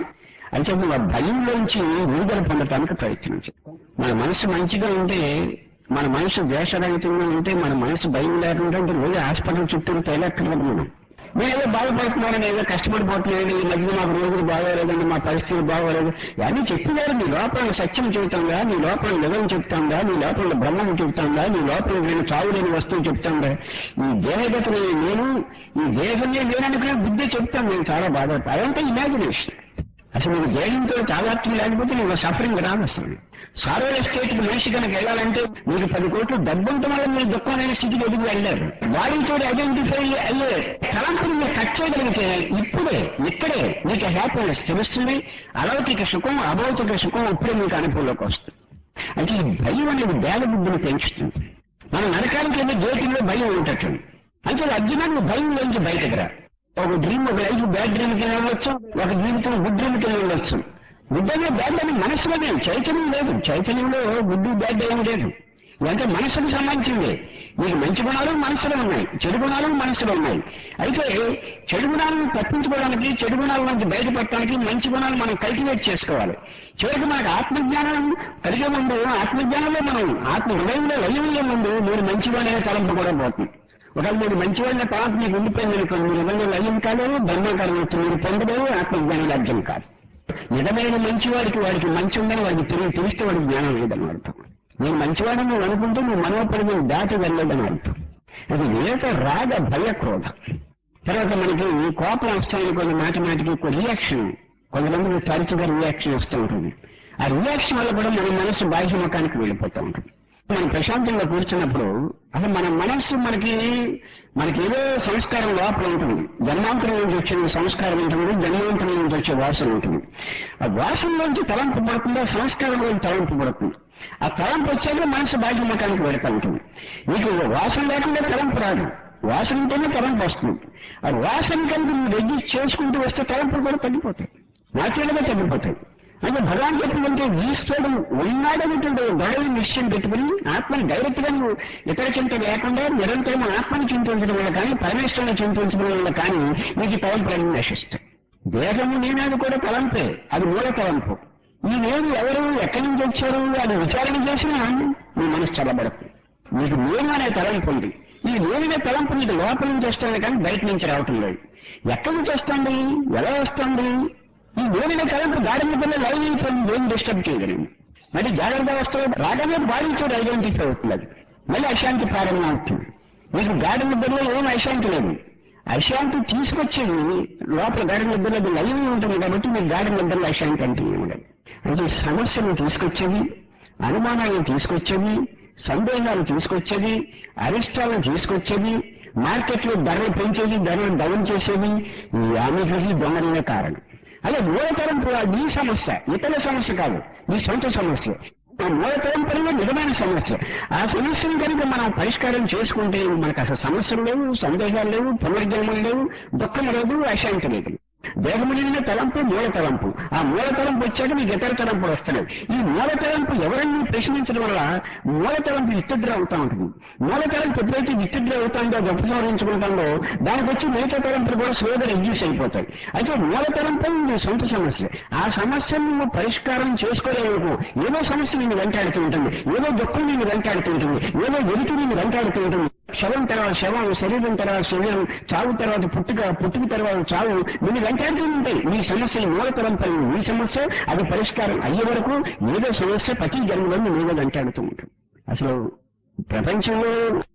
అయితే నువ్వు ఆ భయంలోంచి విడుదల పొందటానికి ప్రయత్నించు మన మనసు మంచిగా ఉంటే మన మనసు ద్వేషరహితంగా ఉంటే మన మనసు భయం లేకుండా ఉంటే రోజు హాస్పిటల్ చుట్టూ తైలక్కర్లేదు మనం నేను ఏదో బాధపడుతున్నాను ఏదో కష్టపడిపోతున్నాను ఈ మధ్య మాకు రోజులు బాగోలేదండి మా పరిస్థితి బాగోలేదు అన్నీ చెప్పినారు నీ లోపల సత్యం చెబుతాందా నీ లోపల నిజం చెప్తాందా నీ లోపల బ్రహ్మం చెప్తాందా నీ లోపల నేను చావు లేని వస్తువు చెప్తాందా ఈ దేహగత నేను ఈ దేహమే లేననుకునే బుద్ధి చెప్తాను నేను చాలా బాధపడతా అదంతా ఇమాజినేషన్ అసలు నీకు దేహంతో తాదాత్మ్యం లేకపోతే నీకు సఫరింగ్ రాదు అసలు సారో ఎస్టేట్ మనిషి కనుక వెళ్ళాలంటే మీకు పది కోట్లు డబ్బుంటే వల్ల మీరు దుఃఖమైన స్థితికి ఎదిగి వెళ్ళారు బాడీతో ఐడెంటిఫై అయ్యే తలంపుని మీరు కట్ చేయగలిగితే ఇప్పుడే ఇక్కడే మీకు హ్యాపీనెస్ తెలుస్తుంది అలౌకిక సుఖం అభౌతిక సుఖం ఇప్పుడే మీకు అనుభవంలోకి వస్తుంది అంటే ఈ భయం అనేది బేద బుద్ధిని పెంచుతుంది మన నరకానికి వెళ్ళే గేటింగ్లో భయం ఉంటట్టు అంటే అర్జున నువ్వు భయం నుంచి బయటకు రా ఒక డ్రీమ్ ఒక లైఫ్ బ్యాడ్ డ్రీమ్ కింద వెళ్ళొచ్చు ఒక జీవితం గుడ్ డ్రీమ్ కింద వెళ్ళొచ్చు గుడ్ అనే బ్యాడ్ అని మనసులోనే చైతన్యం లేదు చైతన్యంలో గుడ్డు బ్యాడ్ ఏం లేదు ఇదంటే మనసుకు సంబంధించింది మీకు మంచి గుణాలు మనసులో ఉన్నాయి చెడు గుణాలు మనసులో ఉన్నాయి అయితే చెడు గుణాలను తప్పించుకోవడానికి చెడు గుణాల నుంచి బయటపడటానికి మంచి గుణాలు మనం కల్టివేట్ చేసుకోవాలి చివరికి మనకు ఆత్మజ్ఞానం కలిగే ముందు ఆత్మజ్ఞానంలో మనం ఆత్మ హృదయంలో లయ్యమయ్యే ముందు మీరు మంచిగానే తలంపు కూడా పోతుంది ఒకవేళ మీరు మంచివాళ్ళ తర్వాత మీకు ఉండిపోయింది అనుకోండి మీరు నిజంగా లయం కాలేదు బ్రహ్మకారం వచ్చి మీరు పొందలేరు ఆత్మజ్ఞానం అర్థం కాదు నిజమైన మంచివాడికి వాడికి మంచి ఉందని వాడికి తెలియ తెలిస్తే వాడికి జ్ఞానం లేదని అర్థం నేను మంచివాడని నువ్వు అనుకుంటే నువ్వు మనోపరిధిని దాటి వెళ్ళలేదని అర్థం అది వేత రాగ భయ క్రోధ తర్వాత మనకి కోపం వస్తాయని కొన్ని మాటి మాటికి ఒక రియాక్షన్ కొంతమందికి తరచుగా రియాక్షన్ వస్తూ ఉంటుంది ఆ రియాక్షన్ వల్ల కూడా మన మనసు బాహ్యముఖానికి వెళ్ళిపోతూ ఉంటుంది మనం ప్రశాంతంగా కూర్చున్నప్పుడు అసలు మన మనస్సు మనకి మనకి ఏదో సంస్కారం లోపల ఉంటుంది జన్మాంతరం నుంచి వచ్చిన సంస్కారం ఉంటుంది జన్మాంతరం నుంచి వచ్చే వాసన ఉంటుంది ఆ వాసనలోంచి తలంపు పడుతుందో సంస్కారంలోంచి తలంపు పడుతుంది ఆ తలంపు వచ్చాక మనసు బాహ్యముఖానికి వెళుతూ ఉంటుంది మీకు వాసన లేకుండా తలంపు రాదు వాసన ఉంటేనే తలంపు వస్తుంది ఆ వాసన కనుక నువ్వు రెడ్యూస్ చేసుకుంటూ వస్తే తలంపులు కూడా తగ్గిపోతాయి నాచురల్గా తగ్గిపోతాయి అంటే భగవాన్ చెప్పిందంటే ఈశ్వరుడు ఉన్నాడనేటువంటి గొడవని నిశ్చయం పెట్టుకుని ఆత్మని డైరెక్ట్ గా నువ్వు ఇతర చింత లేకుండా నిరంతరం ఆత్మని చింతించడం వల్ల కానీ పరమేశ్వరుని చింతించడం వల్ల కానీ నీకు ఈ తలంపులన్నీ నశిస్తాయి దేహము నేనాది కూడా తలంపే అది మూల తలంపు ఈ నేను ఎవరు ఎక్కడి నుంచి వచ్చారు అది విచారణ చేసినా నీ మనసు చల్లబడుతుంది నీకు నేను అనే తలంపు ఉంది ఈ నేననే తలంపు నీకు లోపల నుంచి వస్తుంది కానీ బయట నుంచి రావటం లేదు ఎక్కడి నుంచి వస్తుంది ఎలా వస్తుంది ఈ నేననే తలంపు గాడిన పిల్ల లైవ్ అయిపోయింది ఏం డిస్టర్బ్ చేయగలను మరి జాగ్రత్త అవస్థలో రాగానే బాడీ చూడ ఐడెంటిఫై అవుతుంది అది మళ్ళీ అశాంతి ప్రారంభం అవుతుంది మీకు గాడి నిద్రలో ఏం అశాంతి లేదు అశాంతి తీసుకొచ్చేది లోపల గాడి నిద్రలో అది లైవ్ ఉంటుంది కాబట్టి మీకు గాడి నిద్రలో అశాంతి అంటే ఏముండదు అంటే సమస్యను తీసుకొచ్చేది అనుమానాలను తీసుకొచ్చేది సందేహాలు తీసుకొచ్చేది అరిష్టాలను తీసుకొచ్చేది మార్కెట్లో ధరలు పెంచేది ధరలు డౌన్ చేసేది ఈ అన్నిటికీ దొంగలనే కారణం అదే మూలతరం నీ సమస్య ఇతరుల సమస్య కాదు నీ సొంత సమస్య ఆ మూలతరం పరంగా నిజమైన సమస్య ఆ సమస్యను కనుక మనం పరిష్కారం చేసుకుంటే మనకు అసలు సమస్యలు లేవు సందేహాలు లేవు పునర్జన్మలు లేవు దుఃఖం లేదు అశాంతి లేదు దేహము నిండిన తలంపు మూల తలంపు ఆ మూల తలంపు వచ్చాక మీకు ఇతర తలంపులు వస్తున్నాయి ఈ మూల తలంపు ఎవరన్నా ప్రశ్నించడం వల్ల మూల తలంపు విత్డ్రా అవుతా ఉంటుంది మూల తలంపు ఎప్పుడైతే విత్డ్రా అవుతుందో అది ఉపసంహరించుకుంటుందో దానికి వచ్చి మిగతా తలంపులు కూడా స్లోగా రెడ్యూస్ అయిపోతాయి అయితే మూల తలంపు నీ సొంత సమస్య ఆ సమస్యను నువ్వు పరిష్కారం చేసుకోలేవు ఏదో సమస్య నిన్ను వెంటాడుతూ ఉంటుంది ఏదో దుఃఖం నిన్ను వెంటాడుతూ ఉంటుంది ఏదో వెలికి నిన్ను వెంటాడుతూ ఉంటుంది శవం తర్వాత శవం శరీరం తర్వాత శరీరం చావు తర్వాత పుట్టుక పుట్టుక తర్వాత చావు నిన్ను వెంటాడుతూ ఉంటాయి నీ సమస్య మూల తలంపై నీ సమస్య అది పరిష్కారం అయ్యే వరకు ఏదో సమస్య ప్రతి జన్మలో నువ్వు వెంటాడుతూ ఉంటుంది అసలు ప్రపంచంలో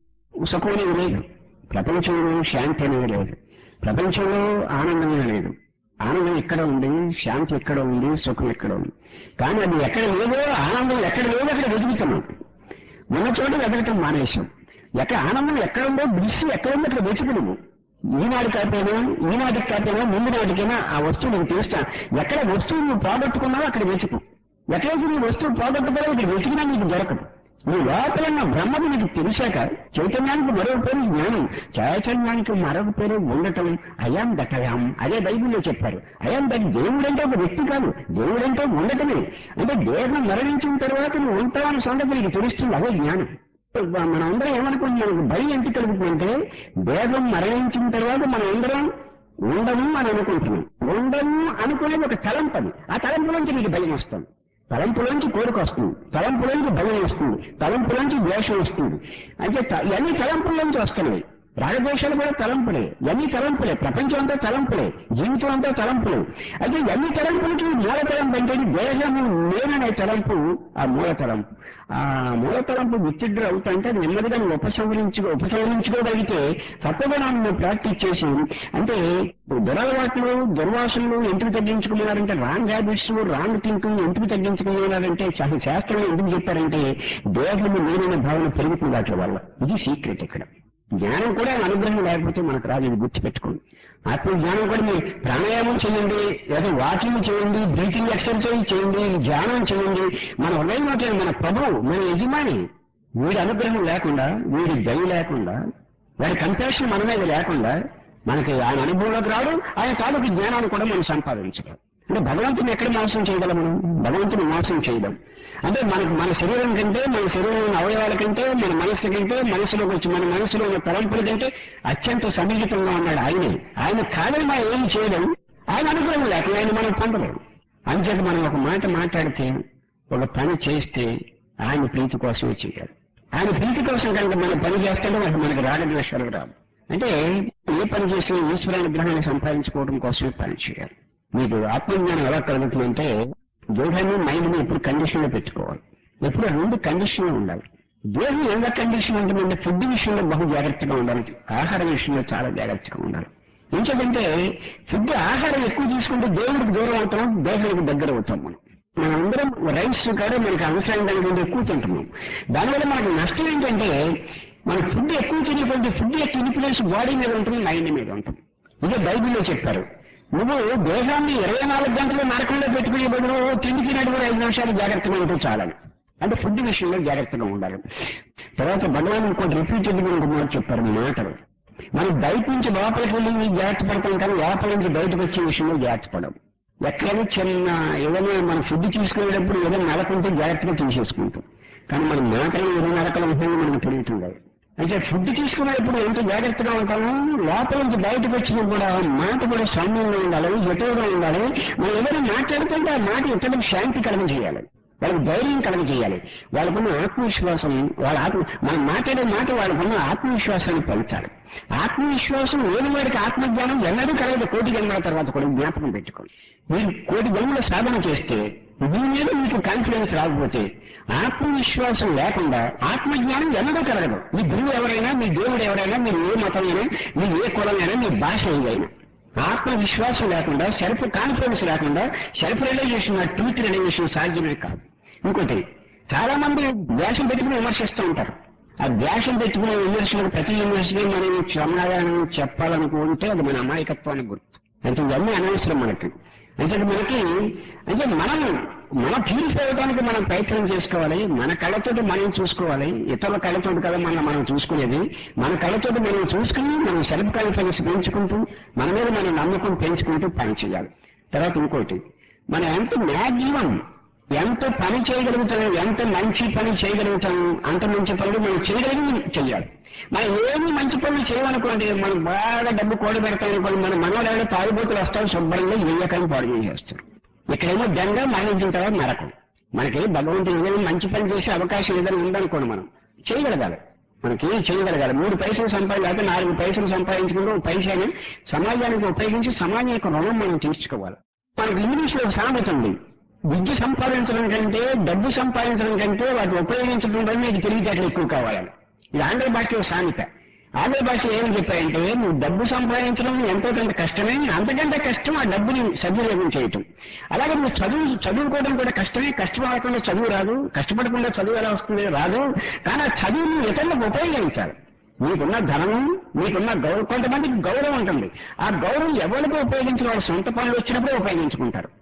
సుఖం అనేది లేదు ప్రపంచంలో శాంతి అనేది లేదు ప్రపంచంలో ఆనందమే లేదు ఆనందం ఇక్కడ ఉంది శాంతి ఎక్కడ ఉంది సుఖం ఎక్కడ ఉంది కానీ అది ఎక్కడ లేదో ఆనందం ఎక్కడ లేదో అక్కడ వెతుకుతున్నాం ఉన్న చోట వెతకటం మానేశాం ఎక్కడ ఆనందం ఎక్కడ ఉందో బ్లిస్ ఎక్కడ ఉందో అక్కడ వెతుకు నువ్వు ఈనాడు కాకపోయినా ఈనాటికి కాకపోయినా ముందు నాటికైనా ఆ వస్తువు నీకు తెలుస్తా ఎక్కడ వస్తువు నువ్వు పోగొట్టుకున్నావో అక్కడ వెతుకు ఎక్కడైతే నీ వస్తువు పోగొట్టుకోవడం ఇక్కడ వెతికినా నీకు దొరకదు నీ లోపల ఉన్న బ్రహ్మకు నీకు తెలిసాక చైతన్యానికి మరొక పేరు జ్ఞానం చైతన్యానికి మరొక పేరు ఉండటం అయాం దటయాం అదే బైబిల్లో చెప్పారు అయాం దట్ దేవుడంటే ఒక వ్యక్తి కాదు దేవుడంటే ఉండటమే అంటే దేహం మరణించిన తర్వాత నువ్వు ఉంటావన్న సంగతి నీకు తెలుస్తుంది అదే జ్ఞానం మనం అందరం ఏమనుకుంటున్నాం మనకు భయం ఎంత కలుగుతుందంటే దేహం మరణించిన తర్వాత మనం అందరం ఉండము అని అనుకుంటున్నాం ఉండము అనుకునేది ఒక తలంపు అది ఆ తలంపులోంచి నీకు భయం వస్తుంది తలంపులోంచి కోరిక వస్తుంది తలంపులోంచి భయం వస్తుంది తలంపులోంచి ద్వేషం వస్తుంది అంటే త- ఇవన్నీ తలంపుల్లోంచి వస్తున్నాయి రాగద్వేషాలు కూడా తలంపులే ఇవన్నీ తలంపులే ప్రపంచం అంతా తలంపులే జీవితం అంతా తలంపులే అయితే ఇవన్నీ తలంపులకి మూల తలంపు అంటే దేహము నేననే తలంపు ఆ మూల తలంపు ఆ మూల తలంపు విత్డ్రా అవుతుంటే నెమ్మదిగా నువ్వు ఉపసంహరించు ఉపసంహరించుకోగలిగితే తప్పగుణాన్ని నువ్వు ప్రాక్టీస్ చేసి అంటే దురలవాట్లు దుర్వాసనలు ఎందుకు తగ్గించుకున్నారంటే రాంగ్ హ్యాబిట్స్ రాంగ్ థింకింగ్ ఎందుకు తగ్గించుకున్నారంటే సహ శాస్త్రం ఎందుకు చెప్పారంటే దేహము నేనైన భావన పెరుగుతుంది వాటి వల్ల ఇది సీక్రెట్ ఇక్కడ జ్ఞానం కూడా అనుగ్రహం లేకపోతే మనకు రాదు ఇది గుర్తుపెట్టుకోండి ఆత్మ జ్ఞానం కూడా మీరు ప్రాణాయామం చేయండి లేదా వాకింగ్ చేయండి బ్రీతింగ్ ఎక్సర్సైజ్ చేయండి ధ్యానం చేయండి మన హృదయం మన ప్రభువు మన యజమాని వీడి అనుగ్రహం లేకుండా వీడి దయ లేకుండా వాడి కంపాషన్ మన మీద లేకుండా మనకి ఆయన అనుభవంలోకి రాడు ఆయన తాలూకు జ్ఞానాన్ని కూడా మనం సంపాదించగలం అంటే భగవంతుని ఎక్కడ మోసం చేయగలం మనం భగవంతుని మోసం చేయడం అంటే మనకు మన శరీరం కంటే మన శరీరంలోని అవయవాల కంటే మన మనస్సు కంటే మనసులోకి వచ్చి మన మనసులో ఉన్న తలంపుల కంటే అత్యంత సన్నిహితంగా ఉన్నాడు ఆయనే ఆయన కాదని మనం ఏం చేయడం ఆయన అనుగ్రహం లేకుండా ఆయన మనం పొందలేము అంచేత మనం ఒక మాట మాట్లాడితే ఒక పని చేస్తే ఆయన ప్రీతి కోసమే చేయాలి ఆయన ప్రీతి కోసం కనుక మనం పని చేస్తుంటే మనకి మనకి రాగద్వేషాలు రావు అంటే ఏ పని చేసినా ఈశ్వరానుగ్రహాన్ని సంపాదించుకోవడం కోసమే పని చేయాలి మీకు ఆత్మజ్ఞానం ఎలా కలుగుతుందంటే దేహాన్ని మైండ్ని ఎప్పుడు కండిషన్ లో పెట్టుకోవాలి ఎప్పుడు రెండు కండిషన్ లో ఉండాలి దేహం ఎంత కండిషన్ ఉంటుందంటే ఫుడ్ విషయంలో బహు జాగ్రత్తగా ఉండాలి ఆహార విషయంలో చాలా జాగ్రత్తగా ఉండాలి ఎందుకంటే ఫుడ్ ఆహారం ఎక్కువ తీసుకుంటే దేవుడికి దూరం అవుతాం దేహానికి దగ్గర అవుతాం మనం మనందరం రైస్ కూడా మనకి అవసరం దానికంటే ఎక్కువ తింటున్నాం దానివల్ల మనకు నష్టం ఏంటంటే మన ఫుడ్ ఎక్కువ తినేటువంటి ఫుడ్ యొక్క ఇన్ఫ్లుయెన్స్ బాడీ మీద ఉంటుంది మైండ్ మీద ఉంటుంది ఇదే బైబిల్లో చెప్పారు నువ్వు దేహాన్ని ఇరవై నాలుగు గంటలు నరకంలో పెట్టుకునే బదులు తిండి తినేటప్పుడు ఐదు నిమిషాలు జాగ్రత్తగా ఉంటూ చాలని అంటే ఫుడ్ విషయంలో జాగ్రత్తగా ఉండాలి తర్వాత భగవాన్ ఇంకోటి రిపీటెడ్ ఇంకో మాట చెప్పారు ఈ మాటలు మనం బయట నుంచి లోపలికి వెళ్ళి జాగ్రత్త పడతాం కానీ లోపల నుంచి బయటకు వచ్చే విషయంలో జాగ్రత్త పడం ఎక్కడైనా చిన్న ఏదైనా మన ఫుడ్ తీసుకునేటప్పుడు ఏదైనా నలకుంటే జాగ్రత్తగా తీసేసుకుంటాం కానీ మన మాటలు ఏదైనా నలకలు ఉంటుందో మనకు తెలియటం లేదు అయితే ఫుడ్ తీసుకునేటప్పుడు ఎంత జాగ్రత్తగా ఉంటామో లోపల నుంచి బయటకు వచ్చినా కూడా మాట కూడా సౌమ్యంగా ఉండాలి జటువుగా ఉండాలి మనం ఏదైనా మాట్లాడుతుంటే ఆ మాట ఇతరులకు శాంతి కలగ చేయాలి వాళ్ళకి ధైర్యం కలగ చేయాలి వాళ్ళకున్న ఆత్మవిశ్వాసం వాళ్ళ ఆత్మ మనం మాట్లాడే మాట వాళ్ళకున్న ఆత్మవిశ్వాసాన్ని పెంచాలి ఆత్మవిశ్వాసం లేని వాడికి ఆత్మజ్ఞానం ఎన్నడూ కలగదు కోటి జన్మల తర్వాత కూడా జ్ఞాపకం పెట్టుకోండి మీరు కోటి జన్మల సాధన చేస్తే దీని మీద మీకు కాన్ఫిడెన్స్ రాకపోతే ఆత్మవిశ్వాసం లేకుండా ఆత్మజ్ఞానం ఎన్నడూ కలగదు మీ గురువు ఎవరైనా మీ దేవుడు ఎవరైనా మీరు ఏ మతమైనా మీ ఏ కులమైనా మీ భాష ఏదైనా ఆత్మవిశ్వాసం లేకుండా సెల్ఫ్ కాన్ఫిడెన్స్ లేకుండా సెల్ఫ్ రియలైజేషన్ ట్రూత్ రియలైజేషన్ సాధ్యమే కాదు ఇంకోటి చాలా మంది ద్వేషం పెట్టుకుని విమర్శిస్తూ ఉంటారు ఆ ద్వేషం పెట్టుకునే విమర్శలకు ప్రతి విమర్శకి మనం క్షమాదానం చెప్పాలనుకుంటే అది మన అమాయకత్వానికి గుర్తు అంటే ఇవన్నీ అనవసరం మనకి అంటే మనకి అంటే మనం మన ప్యూరిఫై అవడానికి మనం ప్రయత్నం చేసుకోవాలి మన కళ్ళతోటి మనం చూసుకోవాలి ఇతరుల కళ్ళతోటి కదా మనం మనం చూసుకునేది మన కళ్ళతోటి మనం చూసుకుని మనం సెల్ఫ్ కాన్ఫిడెన్స్ పెంచుకుంటూ మన మీద మనం నమ్మకం పెంచుకుంటూ పని చేయాలి తర్వాత ఇంకోటి మనం ఎంత మ్యాక్సిమం ఎంత పని చేయగలుగుతాం ఎంత మంచి పని చేయగలుగుతాం అంత మంచి పనులు మనం చేయగలిగి చెయ్యాలి మనం ఏమి మంచి పనులు చేయమనుకోండి మనం బాగా డబ్బు కూడ పెడతాం అనుకోండి మన మనవరాళ్ళు తాగుబోతులు వస్తారు శుభ్రంగా వెయ్యకాన్ని పాడు చేసేస్తారు ఇక్కడేమో దండ మరణించిన తర్వాత నరకం మనకి భగవంతుడు ఏదైనా మంచి పని చేసే అవకాశం ఏదైనా ఉందనుకోండి మనం చేయగలగాలి మనకి చేయగలగాలి మూడు పైసలు సంపాదించాలి నాలుగు పైసలు సంపాదించుకుంటూ ఒక పైసని సమాజానికి ఉపయోగించి సమాజం యొక్క రుణం మనం తీర్చుకోవాలి మనకి ఇంగ్లీష్ లో ఒక సామెత ఉంది విద్య సంపాదించడం కంటే డబ్బు సంపాదించడం కంటే వాటిని ఉపయోగించడం వల్ల నీకు తెలివితేటలు ఎక్కువ కావాలని ఇది ఆంధ్ర భాషలో సామెత ఆంధ్ర భాష ఏమని చెప్పారంటే నువ్వు డబ్బు సంపాదించడం ఎంతో కొంత కష్టమే అంతకంటే కష్టం ఆ డబ్బుని సద్వినియోగం చేయటం అలాగే నువ్వు చదువు చదువుకోవడం కూడా కష్టమే కష్టపడకుండా చదువు రాదు కష్టపడకుండా చదువు ఎలా వస్తుంది రాదు కానీ ఆ చదువుని ఇతరులకు ఉపయోగించాలి మీకున్న ధనము మీకున్న గౌరవం కొంతమందికి గౌరవం ఉంటుంది ఆ గౌరవం ఎవరికి ఉపయోగించిన వాళ్ళ సొంత పనులు వచ్చినప్పుడే ఉపయోగించుకుంటారు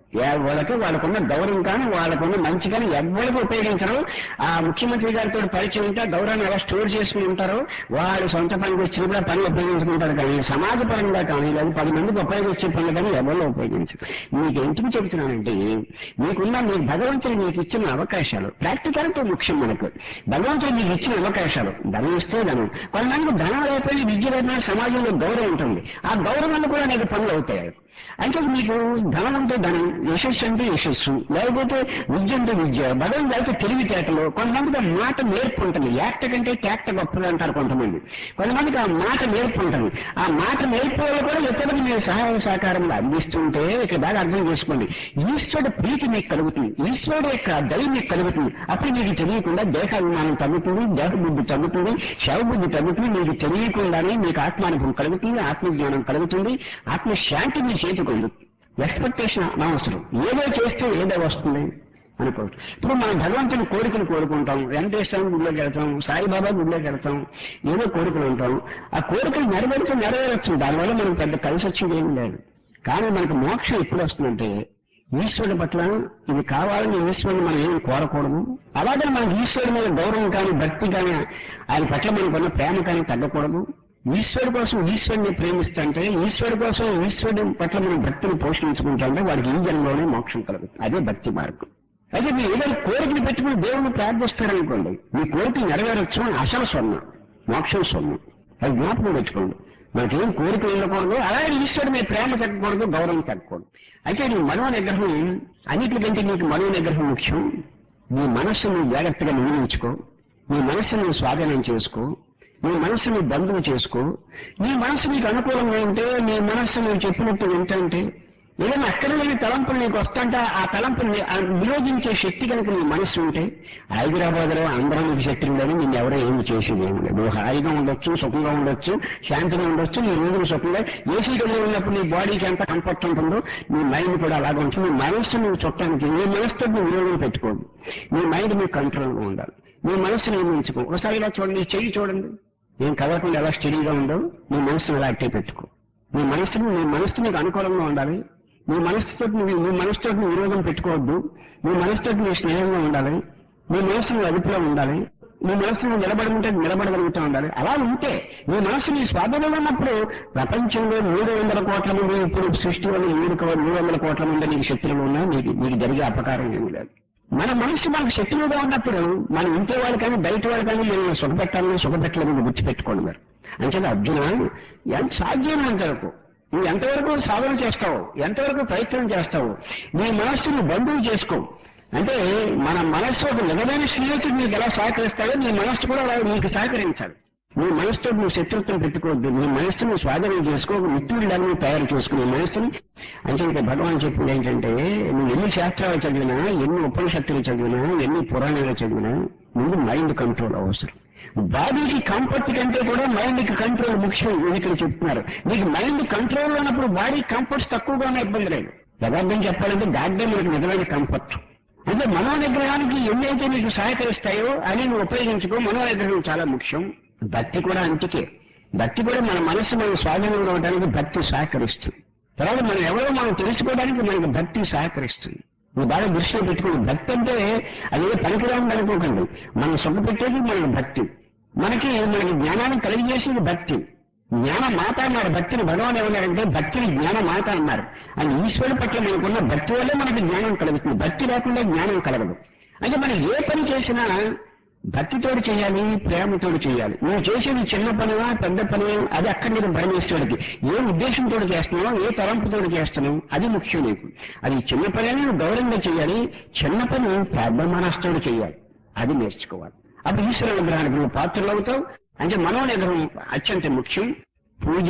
వాళ్ళకి వాళ్ళకున్న గౌరవం కానీ వాళ్ళకున్న మంచి కానీ ఎవరికి ఉపయోగించరు ఆ ముఖ్యమంత్రి గారితో పరిచయం ఉంటే ఆ గౌరవాన్ని ఎలా స్టోర్ చేసుకుని ఉంటారో వాళ్ళ సొంత పనికి వచ్చినప్పుడు ఆ పనులు ఉపయోగించుకుంటారు కానీ సమాజపరంగా కానీ లేదా పది మందికి ఉపయోగించే పనులు కానీ ఎవరు ఉపయోగించరు మీకు ఎందుకు చెబుతున్నానంటే మీకున్న మీ భగవంతుడు మీకు ఇచ్చిన అవకాశాలు ప్రాక్టికాలిటీ ముఖ్యం మనకు భగవంతుడు మీకు ఇచ్చిన అవకాశాలు ధనం ఇస్తే ధనం కొంతమందికి ధనం లేకపోయినా విద్య లేకపోయినా సమాజంలో గౌరవం ఉంటుంది ఆ గౌరవం వల్ల కూడా నీకు పనులు అవుతాయి అంటే మీకు ధనం అంటే ధనం యశస్సు అంటే యశస్సు లేకపోతే విద్య అంటే విద్య బలం లేకపోతే తెలివితేటలు కొంతమందికి ఆ మాట నేర్పు ఉంటుంది యాక్ట కంటే క్యాక్ట గొప్పది అంటారు కొంతమంది కొంతమందికి ఆ మాట నేర్పు ఉంటుంది ఆ మాట నేర్పు వల్ల కూడా ఇతరులకు మీరు సహాయ సహకారంలో అందిస్తుంటే ఇక్కడ బాగా అర్థం చేసుకోండి ఈశ్వరుడు ప్రీతి మీకు కలుగుతుంది ఈశ్వరుడు యొక్క దయ మీకు కలుగుతుంది అప్పుడు మీకు తెలియకుండా దేహాభిమానం తగ్గుతుంది దేహ బుద్ధి తగ్గుతుంది శవ బుద్ధి తగ్గుతుంది మీకు తెలియకుండానే మీకు ఆత్మానుభవం కలుగుతుంది ఆత్మజ్ఞానం కలుగుతుంది ఆత్మశాంతి మీ చేతికి ఉంది ఎక్స్పెక్టేషన్ అనవసరం ఏదో చేస్తే ఏదో వస్తుంది అనుకోవచ్చు ఇప్పుడు మనం భగవంతుని కోరికలు కోరుకుంటాం వెంకటేశ్వరం గుడిలోకి వెళ్తాం సాయిబాబా గుడిలోకి వెళ్తాం ఏదో కోరికలు ఉంటాం ఆ కోరికలు నెరవేరుతూ నెరవేరచ్చు దానివల్ల మనకు పెద్ద కలిసి వచ్చేది ఏం లేదు కానీ మనకు మోక్షం ఎప్పుడు వస్తుందంటే ఈశ్వరుడి పట్ల ఇది కావాలని ఈశ్వరుని మనం ఏమి కోరకూడదు అలాగే మనకి ఈశ్వరుడి మీద గౌరవం కానీ భక్తి కానీ ఆయన పట్ల మనకున్న ప్రేమ కానీ తగ్గకూడదు ఈశ్వరుడు కోసం ఈశ్వరుని ప్రేమిస్తుంటే ఈశ్వరుడు కోసం ఈశ్వరుడి పట్ల మనం భక్తిని పోషించుకుంటుంటే వాడికి ఈ జన్మలోనే మోక్షం కలుగుతుంది అదే భక్తి మార్గం అయితే మీరు ఏదైనా కోరికలు పెట్టుకుని దేవుణ్ణి ప్రార్థిస్తారనుకోండి మీ కోరికలు నెరవేరచ్చు అసలు స్వర్ణం మోక్షం స్వర్ణం అది జ్ఞాపకం పెట్టుకోండి మనకేం కోరికలు ఉండకూడదు అలాగే ఈశ్వరుడు మీ ప్రేమ తగ్గకూడదు గౌరవం తగ్గకూడదు అయితే నీ మనో నిగ్రహం అన్నిటికంటే నీకు మనో నిగ్రహం ముఖ్యం నీ మనస్సును జాగ్రత్తగా నిర్ణయించుకో నీ మనస్సును స్వాధీనం చేసుకో నీ మనస్సుని బంధువు చేసుకో నీ మనస్సు నీకు అనుకూలంగా ఉంటే నీ మనస్సు నువ్వు చెప్పినట్టు వింటంటే ఏదైనా అక్కడ లేని తలంపులు నీకు వస్తుంటే ఆ తలంపుని ఆ నిరోధించే శక్తి కనుక నీ మనస్సు ఉంటే హైదరాబాద్ లో అందరం నీకు శక్తి ఉండదు నిన్ను ఎవరో ఏమి చేసేది ఏమి లేదు నువ్వు హాయిగా ఉండొచ్చు సుఖంగా ఉండొచ్చు శాంతిగా ఉండొచ్చు నీ రోజులు సుఖంగా ఏసీ గదిలో ఉన్నప్పుడు నీ బాడీకి ఎంత కంఫర్ట్ ఉంటుందో నీ మైండ్ కూడా అలాగే ఉంటుంది నీ మనస్సు నువ్వు చుట్టానికి నీ మనసుతో నువ్వు విరోధం పెట్టుకోదు నీ మైండ్ మీ కంట్రోల్గా ఉండాలి నీ మనస్సు నియమించుకో ఒకసారి ఇలా చూడండి నీ చెయ్యి చూడండి ఏం కదలకుండా ఎలా స్టడీగా ఉండో నీ మనసును అలా అట్టే పెట్టుకో నీ మనసుని నీ మనస్సు నీకు అనుకూలంగా ఉండాలి నీ మనసుతో నీ నీ మనసుతో నువ్వు విరోధం పెట్టుకోవద్దు నీ మనసుతో నీ స్నేహంగా ఉండాలి నీ మనసు నీ అదుపులో ఉండాలి నీ మనసు నువ్వు నిలబడుకుంటే నిలబడగలుగుతూ ఉండాలి అలా ఉంటే నీ మనసు నీ స్వాధీనంలో ఉన్నప్పుడు ప్రపంచంలో మూడు వందల కోట్ల మంది ఇప్పుడు సృష్టిలో మూడు కో- మూడు వందల కోట్ల మంది నీకు శక్తులు ఉన్నా నీకు నీకు జరిగే అపకారం ఏమీ లేదు మన మనసు మనకు శత్రువుగా ఉన్నప్పుడు మనం ఇంటి వాళ్ళు కానీ బయట వాళ్ళు కానీ మనం సుఖపెట్టాలని సుఖపెట్టలేదని గుర్తుపెట్టుకోండి మరి అంచేది అర్జున ఎంత సాధ్యమైనంత వరకు నువ్వు ఎంతవరకు సాధన చేస్తావు ఎంతవరకు ప్రయత్నం చేస్తావు నీ మనస్సును బంధువు చేసుకో అంటే మన మనస్సు ఒక నిజమైన స్నేహితుడు నీకు ఎలా సహకరిస్తాడో నీ మనస్సు కూడా అలా నీకు సహకరించాలి నీ మనసుతో నువ్వు శత్రుత్వం పెట్టుకోవద్దు నీ మనస్సును స్వాధీనం చేసుకో ఒక మిత్రుడిలాగా నువ్వు తయారు చేసుకుని మనస్సుని అంటే ఇక భగవాన్ చెప్పింది ఏంటంటే నువ్వు ఎన్ని శాస్త్రాలు చదివినా ఎన్ని ఉపనిషత్తులు చదివినా ఎన్ని పురాణాలు చదివినా ముందు మైండ్ కంట్రోల్ అవసరం బాడీకి కంఫర్ట్ కంటే కూడా మైండ్ కి కంట్రోల్ ముఖ్యం ఇది ఇక్కడ చెప్తున్నారు నీకు మైండ్ కంట్రోల్ ఉన్నప్పుడు బాడీ కంఫర్ట్స్ తక్కువగా ఉన్న ఇబ్బంది లేదు యథార్థం చెప్పాలంటే గాడ్డే మనకు నిజమైన కంఫర్ట్ అంటే మనో నిగ్రహానికి ఎన్నైతే నీకు సహకరిస్తాయో అని నువ్వు ఉపయోగించుకో మనో నిగ్రహం చాలా ముఖ్యం భక్తి కూడా అంతికే భక్తి కూడా మన మనసు మన స్వాధీనంలో ఉండడానికి భక్తి సహకరిస్తుంది తర్వాత మనం ఎవరో మనం తెలుసుకోవడానికి మనకు భక్తి సహకరిస్తుంది నువ్వు బాగా దృష్టిలో పెట్టుకోండి భక్తి అంటే అదే పనికిరాని అనుకోకండి మనం సుఖపెట్టేది మన భక్తి మనకి మనకి జ్ఞానాన్ని కలిగజేసేది భక్తి జ్ఞాన మాత అన్నారు భక్తిని భగవాన్ ఏమన్నారంటే భక్తిని జ్ఞాన మాత అన్నారు అని ఈశ్వరుడి పట్ల మనకున్న భక్తి వల్లే మనకి జ్ఞానం కలుగుతుంది భక్తి లేకుండా జ్ఞానం కలగదు అంటే మనం ఏ పని చేసినా భక్తితోడు చేయాలి ప్రేమతోడు చేయాలి నువ్వు చేసేది చిన్న పనివా పెద్ద పని అది అక్కడ నీకు పరమేశ్వరుడికి ఏ ఉద్దేశంతో చేస్తున్నావు ఏ తలంపుతో చేస్తున్నావు అది ముఖ్యం నీకు అది చిన్న పని అని నువ్వు గౌరవంగా చేయాలి చిన్న పని పెద్ద మనస్తోడు చేయాలి అది నేర్చుకోవాలి అప్పుడు ఈశ్వర నిగ్రహానికి నువ్వు పాత్రలు అవుతావు అంటే మనో నిగ్రహం అత్యంత ముఖ్యం పూజ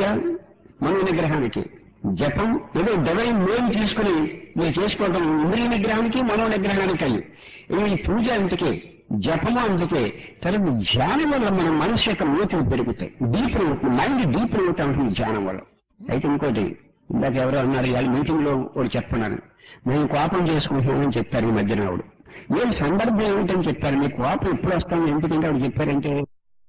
మనో నిగ్రహానికి జపం ఏదో డివైన్ నేమ్ తీసుకుని మీరు చేసుకోవటం ఇంద్రియ నిగ్రహానికి మనో నిగ్రహానికి అయ్యి ఈ పూజ అందుకే జపము అందుకే తర్వాత ధ్యానం వల్ల మన మనసు యొక్క లోతులు పెరుగుతాయి డీప్ మైండ్ డీప్ అవుతా ఉంటుంది ధ్యానం వల్ల అయితే ఇంకోటి ఇందాక ఎవరో అన్నారు ఇవాళ మీటింగ్ లో ఒకటి చెప్పన్నాను మేము కోపం చేసుకుంటున్నామని చెప్పారు ఈ మధ్యన ఆవిడ ఏం సందర్భం ఏమిటని చెప్పారు మీ కోపం ఎప్పుడు వస్తాం ఎందుకంటే ఆవిడ చెప్పారంటే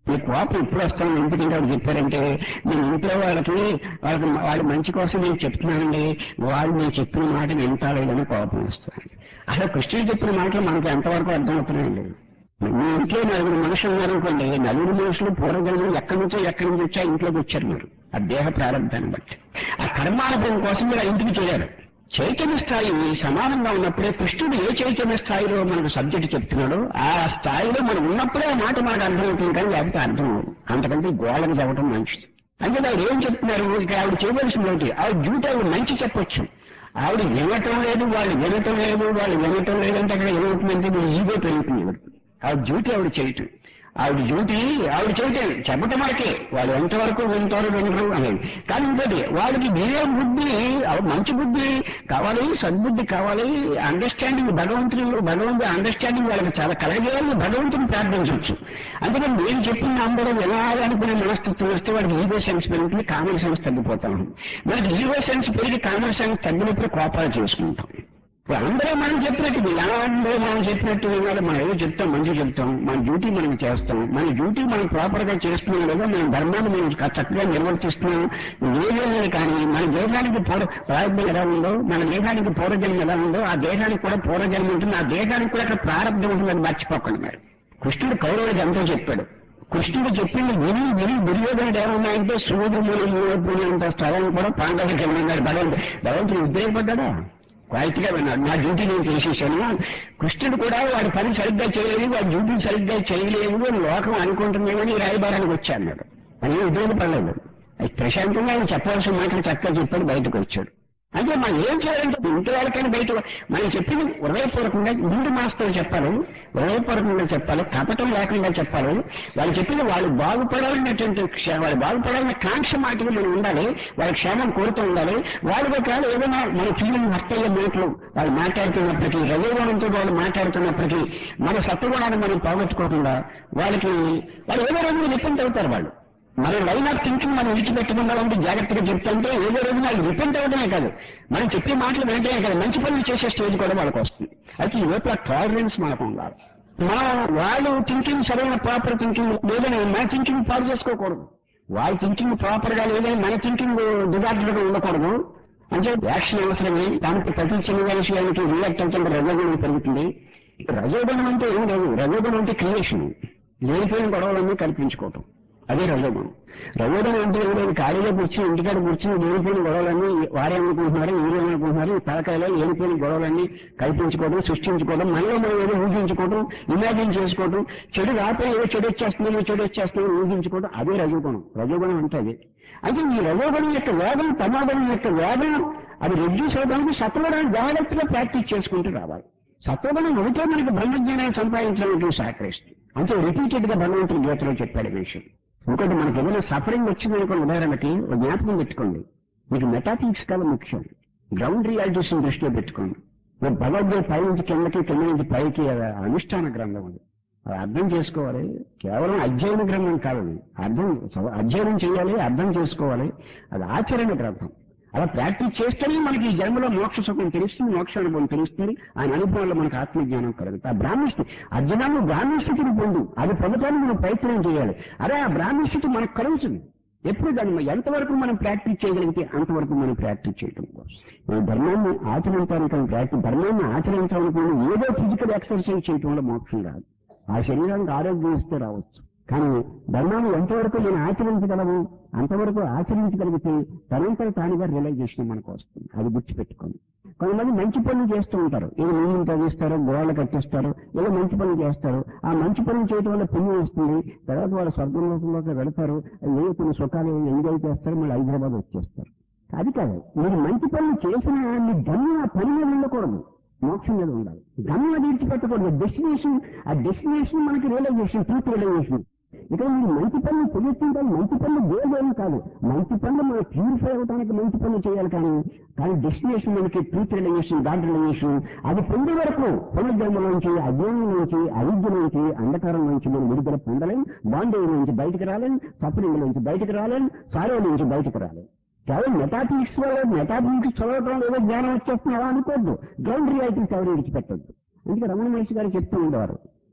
ఈ కోపం ఎప్పుడు వస్తాను ఎందుకంటే వాడు చెప్పారంటే నేను ఇంట్లో వాళ్ళకి వాళ్ళకి వాడి మంచి కోసం నేను చెప్తున్నానండి వాళ్ళు నేను చెప్పిన మాట వింటాలేదని కోపం వస్తుంది అసలు కృష్ణుడు చెప్పిన మాటలు మనకి ఎంతవరకు అర్థమవుతున్నాయండి మీ ఇంట్లో నలుగురు మనుషులు ఉన్నారనుకోండి నలుగురు మనుషులు పూర్వజన్మలు ఎక్కడి నుంచో ఎక్కడి నుంచి వచ్చా ఇంట్లోకి వచ్చారు మీరు ఆ దేహ ప్రారంభాన్ని బట్టి ఆ కర్మానుభవం కోసం మీరు ఆ ఇంటికి చేరారు చైతన్య స్థాయి సమానంగా ఉన్నప్పుడే కృష్ణుడు ఏ చైతన్య స్థాయిలో మనకు సబ్జెక్ట్ చెప్తున్నాడో ఆ స్థాయిలో మనం ఉన్నప్పుడే ఆ మాట మనకు అర్థమవుతుంది కానీ లేకపోతే అర్థం అవ్వదు అంతకంటే గోళకు చెప్పడం మంచిది అంటే ఆవిడ ఏం చెప్తున్నారు ఇక ఆవిడ చేయవలసింది ఒకటి ఆవిడ డ్యూటీ ఆవిడ మంచి చెప్పొచ్చు ఆవిడ వినటం లేదు వాళ్ళు వినటం లేదు వాళ్ళు వినటం లేదంటే అక్కడ ఏమవుతుందంటే మీరు ఈగో పెరుగుతుంది ఎవరికి ఆవిడ డ్యూటీ ఆవిడ చేయటం ఆవిడ డ్యూటీ ఆవిడ చేయటం చెప్పటం వరకే వాళ్ళు ఎంతవరకు వింటారు వినరు అనేది కానీ ఇంకోటి వాళ్ళకి వినే బుద్ధి ఆవిడ మంచి బుద్ధి కావాలి సద్బుద్ధి కావాలి అండర్స్టాండింగ్ భగవంతుని భగవంతుడి అండర్స్టాండింగ్ వాళ్ళకి చాలా కలగేయాలి భగవంతుని ప్రార్థించవచ్చు అందుకని నేను చెప్పిన అందరూ వినాలనుకునే మనస్తత్వం వస్తే వాడికి ఈగో సెన్స్ పెరుగుతుంది కామన్ సెన్స్ తగ్గిపోతాం మనకి ఈగో సెన్స్ పెరిగి కామన్ సెన్స్ తగ్గినప్పుడు కోపాలు చేసుకుంటాం ఇప్పుడు అందరూ మనం చెప్పినట్టు అందరూ మనం చెప్పినట్టు వినాలి మనం ఏదో చెప్తాం మంచి చెప్తాం మన డ్యూటీ మనం చేస్తాం మన డ్యూటీ మనం ప్రాపర్ గా చేస్తున్నాం లేదా మన ధర్మాన్ని మనం చక్కగా నిర్వర్తిస్తున్నాం ఏదేమైనా కానీ మన దేహానికి పూర్వ ప్రారంభం ఎలా ఉందో మన దేహానికి పూర్వజన్మ ఎలా ఉందో ఆ దేహానికి కూడా పూర్వజన్మ ఉంటుంది ఆ దేహానికి కూడా అక్కడ ప్రారంభం ఉంటుందని మర్చిపోకండి మరి కృష్ణుడు కౌరవుడికి ఎంతో చెప్పాడు కృష్ణుడు చెప్పింది విని విని దుర్యోధనుడు ఏమన్నాయంటే సూర్యముని అంత స్థలం కూడా పాండవులకి ఏమన్నాడు భగవంతుడు భగవంతుడు ఉద్రేకపడ్డా క్వాలిటీగా విన్నాడు నా డ్యూటీ నేను చేసేసాను కృష్ణుడు కూడా వాడి పని సరిగ్గా చేయలేదు వాడి డ్యూటీ సరిగ్గా చేయలేదు అని లోకం అనుకుంటుందేమని రాయబారానికి వచ్చా అన్నాడు అని ఉద్రేకపడలేదు అది ప్రశాంతంగా ఆయన చెప్పాల్సిన మాటలు చక్కగా చెప్పాడు బయటకు వచ్చాడు అంటే మనం ఏం చేయాలంటే ఇంటి వాళ్ళకైనా బయట మనం చెప్పింది హృదయపూర్వకంగా ముందు మాస్తో చెప్పాలి హృదయపూర్వకంగా చెప్పాలి కపటం లేకుండా చెప్పాలి వాళ్ళు చెప్పింది వాళ్ళు బాగుపడాలనేటువంటి క్ష- వాళ్ళు బాగుపడాలనే కాంక్ష మాటలు మనం ఉండాలి వాళ్ళ క్షేమం కోరుతూ ఉండాలి వాళ్ళు ఒకవేళ ఏదైనా మన ఫీలింగ్ హర్ట్ అయ్యే మాటలు వాళ్ళు మాట్లాడుతున్నప్పటికీ రజోగుణంతో వాళ్ళు మాట్లాడుతున్నప్పటికీ మన సత్వగుణాన్ని మనం పోగొట్టుకోకుండా వాళ్ళకి వాళ్ళు ఏదో రోజు రిపెంట్ అవుతారు వాళ్ళు మన లైన్ ఆఫ్ థింకింగ్ మనం విడిచిపెట్టకుండా ఉంటే జాగ్రత్తగా చెప్తుంటే ఏదో రోజు నాకు రిపెంట్ అవ్వడమే కాదు మనం చెప్పే మాటలు వెంటనే కాదు మంచి పనులు చేసే స్టేజ్ కూడా వాళ్ళకి వస్తుంది అయితే ఈ లోపల టాలరెన్స్ మనకు ఉండాలి మనం వాళ్ళు థింకింగ్ సరైన ప్రాపర్ థింకింగ్ లేదని మన థింకింగ్ పాడు చేసుకోకూడదు వాళ్ళ థింకింగ్ ప్రాపర్ గా లేదని మన థింకింగ్ డిజార్డర్ గా ఉండకూడదు అంటే యాక్షన్ అవసరమే దానికి ప్రతి చిన్న విషయానికి రియాక్ట్ అవుతుంటే రజోగుణం పెరుగుతుంది రజోగుణం అంటే ఏం లేదు రజోగుణం అంటే క్రియేషన్ లేనిపోయిన గొడవలన్నీ కల్పించుకోవటం అదే రజోగుణం రజోగుణం అంటే ఏం లేదు ఖాళీగా కూర్చుని ఇంటికాడ కూర్చుని లేనిపోయిన గొడవలన్నీ వారేమనుకుంటున్నారు వీరేమనుకుంటున్నారు ఈ తలకాయలో లేనిపోయిన గొడవలన్నీ కల్పించుకోవడం సృష్టించుకోవడం మనలో మనం ఏదో ఊహించుకోవడం ఇమాజిన్ చేసుకోవడం చెడు రాకపోయి ఏదో చెడు వచ్చేస్తుందో చెడు వచ్చేస్తుందో ఊహించుకోవడం అదే రజోగుణం రజోగుణం అంటే అదే అయితే ఈ రజోగుణం యొక్క వేగం తమోగుణం యొక్క వేగం అది రెడ్యూస్ అవడానికి సత్వగుణాన్ని జాగ్రత్తగా ప్రాక్టీస్ చేసుకుంటూ రావాలి సత్వగుణం ఒకటే మనకి బ్రహ్మజ్ఞానాన్ని సంపాదించడానికి సహకరిస్తుంది అంటే రిపీటెడ్ గా భగవంతుడి గీతలో చెప్పాడు ఈ విషయం ఇంకోటి మనకి ఏదైనా సఫరింగ్ వచ్చింది అనుకోండి ఉదాహరణకి ఒక జ్ఞాపకం పెట్టుకోండి మీకు మెటాఫిజిక్స్ కల ముఖ్యం గ్రౌండ్ రియాలిటీస్ దృష్టిలో పెట్టుకోండి మీరు భగవద్గీత పై నుంచి కిందకి కింద నుంచి పైకి అది అనుష్ఠాన గ్రంథం అది అది అర్థం చేసుకోవాలి కేవలం అధ్యయన గ్రంథం కాదు అది అర్థం అధ్యయనం చేయాలి అర్థం చేసుకోవాలి అది ఆచరణ గ్రంథం అలా ప్రాక్టీస్ చేస్తేనే మనకి ఈ జన్మలో మోక్ష సుఖం తెలుస్తుంది మోక్ష అనుభవం తెలుస్తుంది ఆయన అనుభవంలో మనకు ఆత్మజ్ఞానం కలుగుతుంది ఆ బ్రాహ్మణ స్థితి అర్జునాన్ని బ్రాహ్మణ స్థితిని పొందు అది పొందటానికి మనం ప్రయత్నం చేయాలి అదే ఆ బ్రాహ్మణ స్థితి మనకు కలుగుతుంది ఎప్పుడు దాన్ని మనం ఎంతవరకు మనం ప్రాక్టీస్ చేయగలిగితే అంతవరకు మనం ప్రాక్టీస్ చేయడం కోసం మన ధర్మాన్ని ఆచరించడానికి ప్రాక్టీస్ ధర్మాన్ని ఆచరించాలనుకున్న ఏదో ఫిజికల్ ఎక్సర్సైజ్ చేయటం వల్ల మోక్షం రాదు ఆ శరీరానికి ఆరోగ్యం ఇస్తే రావచ్చు కానీ ధర్మాన్ని ఎంతవరకు నేను ఆచరించగలము అంతవరకు ఆచరించగలిగితే తనంతట తానుగా రియలైజేషన్ మనకు వస్తుంది అది గుర్తుపెట్టుకోండి కొంతమంది మంచి పనులు చేస్తూ ఉంటారు ఏదో నీళ్ళు తగ్గిస్తారు గోడలు కట్టిస్తారు ఏదో మంచి పనులు చేస్తారు ఆ మంచి పనులు చేయడం వల్ల పుణ్యం వస్తుంది తర్వాత వాళ్ళు స్వర్గంలోకి వెళతారు ఏదో కొన్ని సుఖాలు ఎంజాయ్ చేస్తారు మళ్ళీ హైదరాబాద్ వచ్చేస్తారు అది కాదు మీరు మంచి పనులు చేసిన మీ గమ్యం ఆ పని మీద ఉండకూడదు మోక్షం మీద ఉండాలి గమ్యం అది విడిచిపెట్టకూడదు డెస్టినేషన్ ఆ డెస్టినేషన్ మనకి రియలైజేషన్ ట్రూత్ రియలైజేషన్ ఇక్కడ మీరు మంచి పనులు పొజిస్తుంటే మంచి పనులు గోల్ కాదు మంచి పనులు మనం ప్యూరిఫై అవడానికి మంచి పనులు చేయాలి కానీ కానీ డెస్టినేషన్ మనకి ట్రూత్ రిలేషన్ గాడ్ రిలేషన్ అది పొందే వరకు పునర్జన్మ నుంచి అజ్ఞానం నుంచి అవిద్య నుంచి అంధకారం నుంచి మనం విడుదల పొందలేం బాండేజ్ నుంచి బయటకు రాలేం సఫరింగ్ నుంచి బయటకు రాలేం సారో నుంచి బయటకు రాలేం కేవలం మెటాఫిజిక్స్ వల్ల మెటాఫిజిక్స్ చదవటం ఏదో జ్ఞానం వచ్చేస్తున్నా అలా అనుకోవద్దు గ్రౌండ్ రియాలిటీస్ ఎవరు విడిచిపెట్టద్దు అందుకే రమణ మహర్షి గారు చెప్తూ ఉండేవారు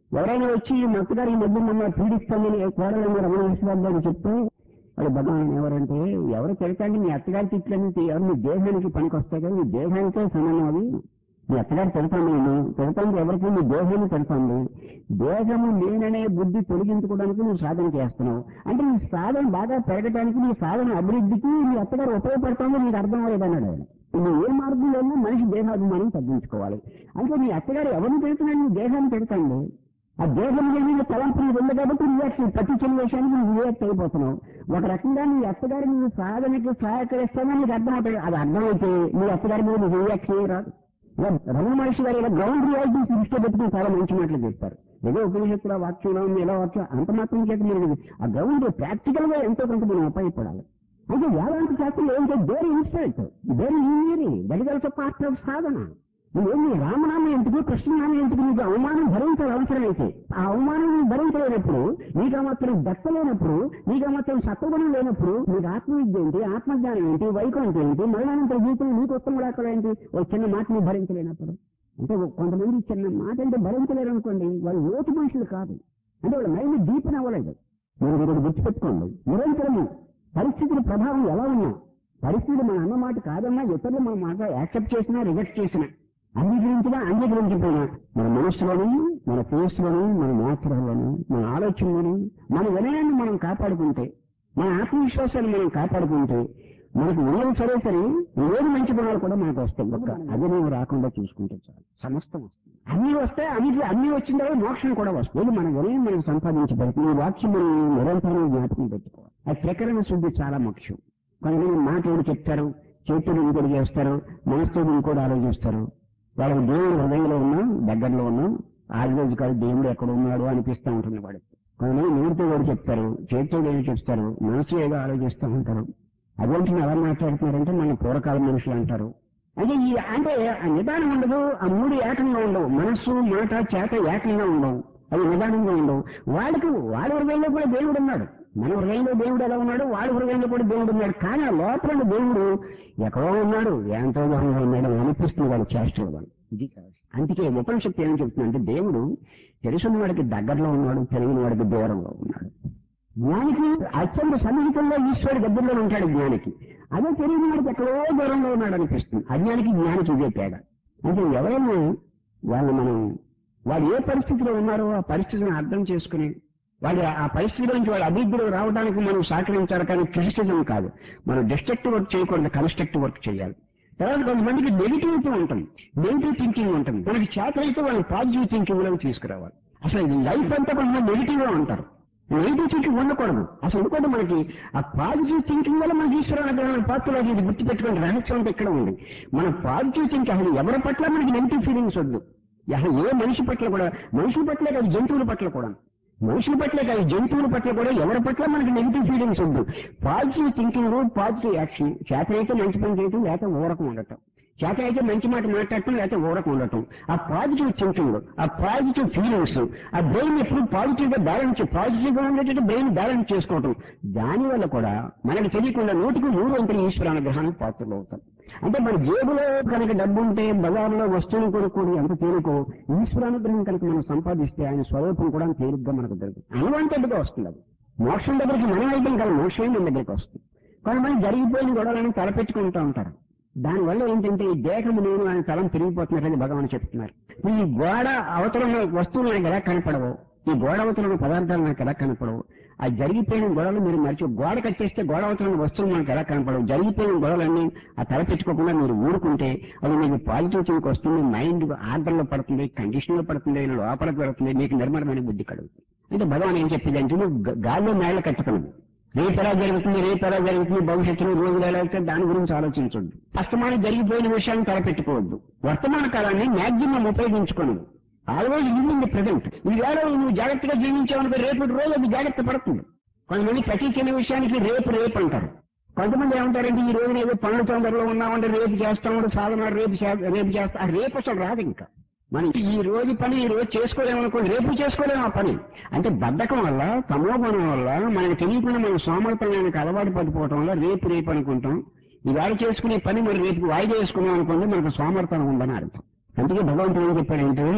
ఎవరైనా వచ్చి మా అత్తగారు ఈ మధ్య మమ్మల్ని పీడిస్తామని కోడలని రమణ విశ్వనాథ్ చెప్తే వాడు భగవాన్ ఎవరంటే ఎవరు తిడతాండి మీ అత్తగారి తిట్లని ఎవరు మీ దేహానికి పనికి వస్తాయి కదా మీ దేహానికే సమానం అవి మీ అత్తగారు తిడతాను నేను తిడతాను ఎవరికి మీ దేహాన్ని తిడతాండి దేహము నేననే బుద్ధి తొలగించుకోవడానికి నువ్వు సాధన చేస్తున్నావు అంటే నీ సాధన బాగా పెరగడానికి నీ సాధన అభివృద్ధికి మీ అత్తగారు ఉపయోగపడుతుందో నీకు అర్థం అవ్వలేదన్నాడు ఆయన నువ్వు ఏ మార్గంలోనూ మనిషి దేహాభిమానం తగ్గించుకోవాలి అంటే మీ అత్తగారు ఎవరిని పెడుతున్నాడు నీ దేహాన్ని పెడతాండి ఆ దేహం మీద తలంపు నీకు ఉంది కాబట్టి రియాక్షన్ ప్రతి చిన్న విషయానికి నువ్వు రియాక్ట్ అయిపోతున్నావు ఒక రకంగా నీ అత్తగారి నీ సాధనకి సహకరిస్తానని నీకు అర్థమవుతుంది అది అర్థమైతే నీ అత్తగారి మీద నువ్వు రియాక్షన్ రాదు ఇలా రమణ మహర్షి గారు ఇలా గ్రౌండ్ రియాలిటీ దృష్టిలో పెట్టుకుని చాలా మంచి మాటలు చెప్తారు ఏదో ఉపనిషత్తుల వాక్యంలో ఉంది ఎలా వాక్యం అంత మాత్రం చేత మీరు ఆ గ్రౌండ్ ప్రాక్టికల్ గా ఎంతో కొంత మనం ఉపయోగపడాలి అయితే వేదాంత శాస్త్రం ఏంటంటే వేరే ఇన్స్టెంట్ వేరే engineering that is also part of sadhana నువ్వేమి రామనామం ఎందుకు కృష్ణనామం ఎందుకు నీకు అవమానం భరించాలి అవసరమైతే ఆ అవమానం నువ్వు భరించలేనప్పుడు నీకు ఆ మాత్రం దక్కలేనప్పుడు నీకు ఆ మాత్రం సత్వగుణం లేనప్పుడు నీకు ఆత్మవిద్య ఏంటి ఆత్మజ్ఞానం ఏంటి వైకుంఠం ఏంటి మరణానంతర జీవితం నీకు ఉత్తమ కూడా ఏంటి ఒక చిన్న మాట నువ్వు భరించలేనప్పుడు అంటే ఒక కొంతమంది చిన్న మాట అంటే భరించలేరు అనుకోండి వాళ్ళు ఓటు మనుషులు కాదు అంటే వాళ్ళ మైండ్ డీప్ అవ్వలేదు మీరు ఒకటి గుర్తుపెట్టుకోండి నిరంతరము పరిస్థితుల ప్రభావం ఎలా ఉన్నా పరిస్థితులు మన అన్న మాట కాదన్నా ఇతరులు మన మాట యాక్సెప్ట్ చేసినా రిజెక్ట్ చేసినా అంగీకరించినా అంగీకరించకపోయినా మన మనసులోను మన ఫేస్లోను మన మాత్రలోను మన ఆలోచనలోను మన వినయాన్ని మనం కాపాడుకుంటే మన ఆత్మవిశ్వాసాన్ని మనం కాపాడుకుంటే మనకు ఉన్నది సరే సరే ఏది మంచి గుణాలు కూడా మనకు వస్తాయి ఒక్క అది నువ్వు రాకుండా చూసుకుంటే చాలు సమస్తం వస్తుంది అన్ని వస్తే అన్ని అన్ని వచ్చిన తర్వాత మోక్షం కూడా వస్తుంది ఇది మన వినయం మనం సంపాదించబడుతుంది ఈ వాక్యం మనం నిరంతరం జ్ఞాపకం పెట్టుకోవాలి ఆ ప్రకరణ శుద్ధి చాలా ముఖ్యం కొంతమంది మాట ఎవరు చెప్తారు చేతులు ఇంకోటి చేస్తారు మనసుతో ఇంకోటి ఆలోచిస్తారు వాళ్ళకి దేవుడు హృదయంలో ఉన్నా దగ్గరలో ఉన్నా ఆదిరోజు కాదు దేవుడు ఎక్కడ ఉన్నాడు అనిపిస్తూ ఉంటుంది వాడికి కొంతమంది నోటితో కూడా చెప్తారు చేతితో ఏదో చెప్తారు మనసు ఏదో ఆలోచిస్తూ ఉంటారు అదేంటి ఎలా మాట్లాడుతున్నారంటే మన పూర్వకాల మనుషులు అంటారు అంటే ఈ అంటే ఆ నిదానం ఉండదు ఆ మూడు ఏకంగా ఉండవు మనస్సు మాట చేత ఏకంగా ఉండవు అవి నిదానంగా ఉండవు వాళ్ళకు వాళ్ళ హృదయంలో కూడా దేవుడు ఉన్నాడు మన హృదయంలో దేవుడు ఎలా ఉన్నాడు వాళ్ళ హృదయంలో కూడా దేవుడు ఉన్నాడు కానీ ఆ లోపల ఉన్న దేవుడు ఎక్కడో ఉన్నాడు ఎంతో దూరంగా ఉన్నాడు అని అనిపిస్తుంది వాళ్ళ చేష్టలు వాళ్ళు ఇది కాదు అందుకే ఉపనిషత్తు ఏం చెప్తుందంటే దేవుడు తెలుసున్న వాడికి దగ్గరలో ఉన్నాడు తెలియని వాడికి దూరంలో ఉన్నాడు జ్ఞానికి అత్యంత సన్నిహితంలో ఈశ్వరుడు దగ్గరలో ఉంటాడు జ్ఞానికి అదే తెలియని వాడికి ఎక్కడో దూరంలో ఉన్నాడు అనిపిస్తుంది అజ్ఞానికి జ్ఞానికి ఇదే తేడా అంటే ఎవరైనా వాళ్ళు మనం వాడు ఏ పరిస్థితిలో ఉన్నారో ఆ పరిస్థితిని అర్థం చేసుకుని వాళ్ళు ఆ పరిస్థితి నుంచి వాళ్ళ అభివృద్ధిలో రావడానికి మనం సహకరించాలి కానీ క్రిటిసిజం కాదు మనం డిస్ట్రక్టివ్ వర్క్ చేయకూడదు కన్స్ట్రక్టివ్ వర్క్ చేయాలి తర్వాత కొంతమందికి నెగిటివిటీ ఉంటుంది నెగిటివ్ థింకింగ్ ఉంటుంది మనకి చేత అయితే వాళ్ళు పాజిటివ్ థింకింగ్ లోకి తీసుకురావాలి అసలు లైఫ్ అంతా కొంతమంది నెగిటివ్ గా ఉంటారు నెగిటివ్ థింకింగ్ ఉండకూడదు అసలు ఇంకోటి మనకి ఆ పాజిటివ్ థింకింగ్ వల్ల మనకి ఈశ్వరాన్ని పాత్రలో ఇది గుర్తుపెట్టుకుని రహస్యం అంటే ఇక్కడ ఉంది మన పాజిటివ్ థింకింగ్ అసలు ఎవరి పట్ల మనకి నెగిటివ్ ఫీలింగ్స్ వద్దు అసలు ఏ మనిషి పట్ల కూడా మనుషుల పట్లే కాదు జంతువుల పట్ల కూడా మనుషుల పట్లే కాదు జంతువుల పట్ల కూడా ఎవరి పట్ల మనకి నెగిటివ్ ఫీలింగ్స్ వద్దు పాజిటివ్ థింకింగ్ పాజిటివ్ యాక్షన్ చేతనైతే మంచి పని చేయటం లేకపోతే ఊరకం ఉండటం చేతనైతే మంచి మాట మాట్లాడటం లేకపోతే ఊరకం ఉండటం ఆ పాజిటివ్ థింకింగ్ ఆ పాజిటివ్ ఫీలింగ్స్ ఆ బ్రెయిన్ ఎప్పుడు పాజిటివ్ గా బ్యాలెన్స్ పాజిటివ్ గా ఉండేటట్టు బ్రెయిన్ బ్యాలెన్స్ చేసుకోవటం దాని వల్ల కూడా మనకి తెలియకుండా నూటికి నూరు వంతుల ఈశ్వర అనుగ్రహానికి పాత్రలు అవుతాం అంటే మన జేబులో కనుక డబ్బు ఉంటే బజార్లో వస్తువులు కొనుక్కోవడం ఎంత తేలికో ఈశ్వరానుగ్రహం కనుక మనం సంపాదిస్తే ఆయన స్వరూపం కూడా తేలిగ్గా మనకు దొరుకుతుంది అన్వాంటెడ్గా వస్తుంది అది మోక్షం దగ్గరికి మనం వెళ్తాం కదా మోక్షం మన దగ్గరికి వస్తుంది కొంతమంది జరిగిపోయిన గొడవలను తలపెట్టుకుంటూ ఉంటారు దానివల్ల ఏంటంటే ఈ దేహం నేను ఆయన తలం తిరిగిపోతున్నారని భగవాన్ చెప్తున్నారు ఈ గోడ అవతల ఉన్న వస్తువులు నాకు ఎలా కనపడవు ఈ గోడ అవతల ఉన్న పదార్థాలు నాకు ఎలా కనపడవు ఆ జరిగిపోయిన గొడవలు మీరు మర్చి గోడ కట్టేస్తే గోడ అవతల ఉన్న వస్తువులు మనకు ఎలా కనపడవు జరిగిపోయిన గొడవలన్నీ ఆ తల పెట్టుకోకుండా మీరు ఊరుకుంటే అది మీకు పాజిటివ్ థింక్ వస్తుంది మైండ్ ఆర్డర్లో పడుతుంది కండిషన్ లో పడుతుంది లోపల పెడుతుంది మీకు నిర్మలమైన బుద్ధి కలుగుతుంది అంటే భగవాన్ ఏం చెప్పింది అంటే నువ్వు గ- గాల్లో మేళ కట్టుకున్నావు రేపు ఎలా జరుగుతుంది రేపు ఎలా జరుగుతుంది భవిష్యత్తులో రోజులు ఎలా అయితే దాని గురించి ఆలోచించొద్దు అస్తమానం జరిగిపోయిన విషయాన్ని తలపెట్టుకోవద్దు వర్తమాన కాలాన్ని మ్యాక్సిమం ఉపయోగించుకోను ఆల్వేజ్ లివింగ్ ది ప్రజెంట్ ఈ వేళ నువ్వు జాగ్రత్తగా జీవించావనుకో రేపటి రోజు అది జాగ్రత్త పడుతుంది కొంతమంది ప్రతి చిన్న విషయానికి రేపు రేపు అంటారు కొంతమంది ఏమంటారంటే ఈ రోజున ఏదో పనుల తొందరలో ఉన్నామంటే రేపు చేస్తాము సాధన రేపు చే- రేపు చేస్తా ఆ రేపు అసలు రాదు ఇంకా మనం ఈ రోజు పని ఈ రోజు చేసుకోలేమనుకో రేపు చేసుకోలేము ఆ పని అంటే బద్ధకం వల్ల తమోగుణం వల్ల మనకు తెలియకుండా మనం సోమర్పణానికి అలవాటు పడిపోవటం వల్ల రేపు రేపు అనుకుంటాం ఈ వేళ చేసుకునే పని మరి రేపు వాయిదా వేసుకున్నాం అనుకోండి మనకు సోమర్పణం ఉందని అర్థం అందుకే భగవంతుడు ఏం చెప్పాడంటే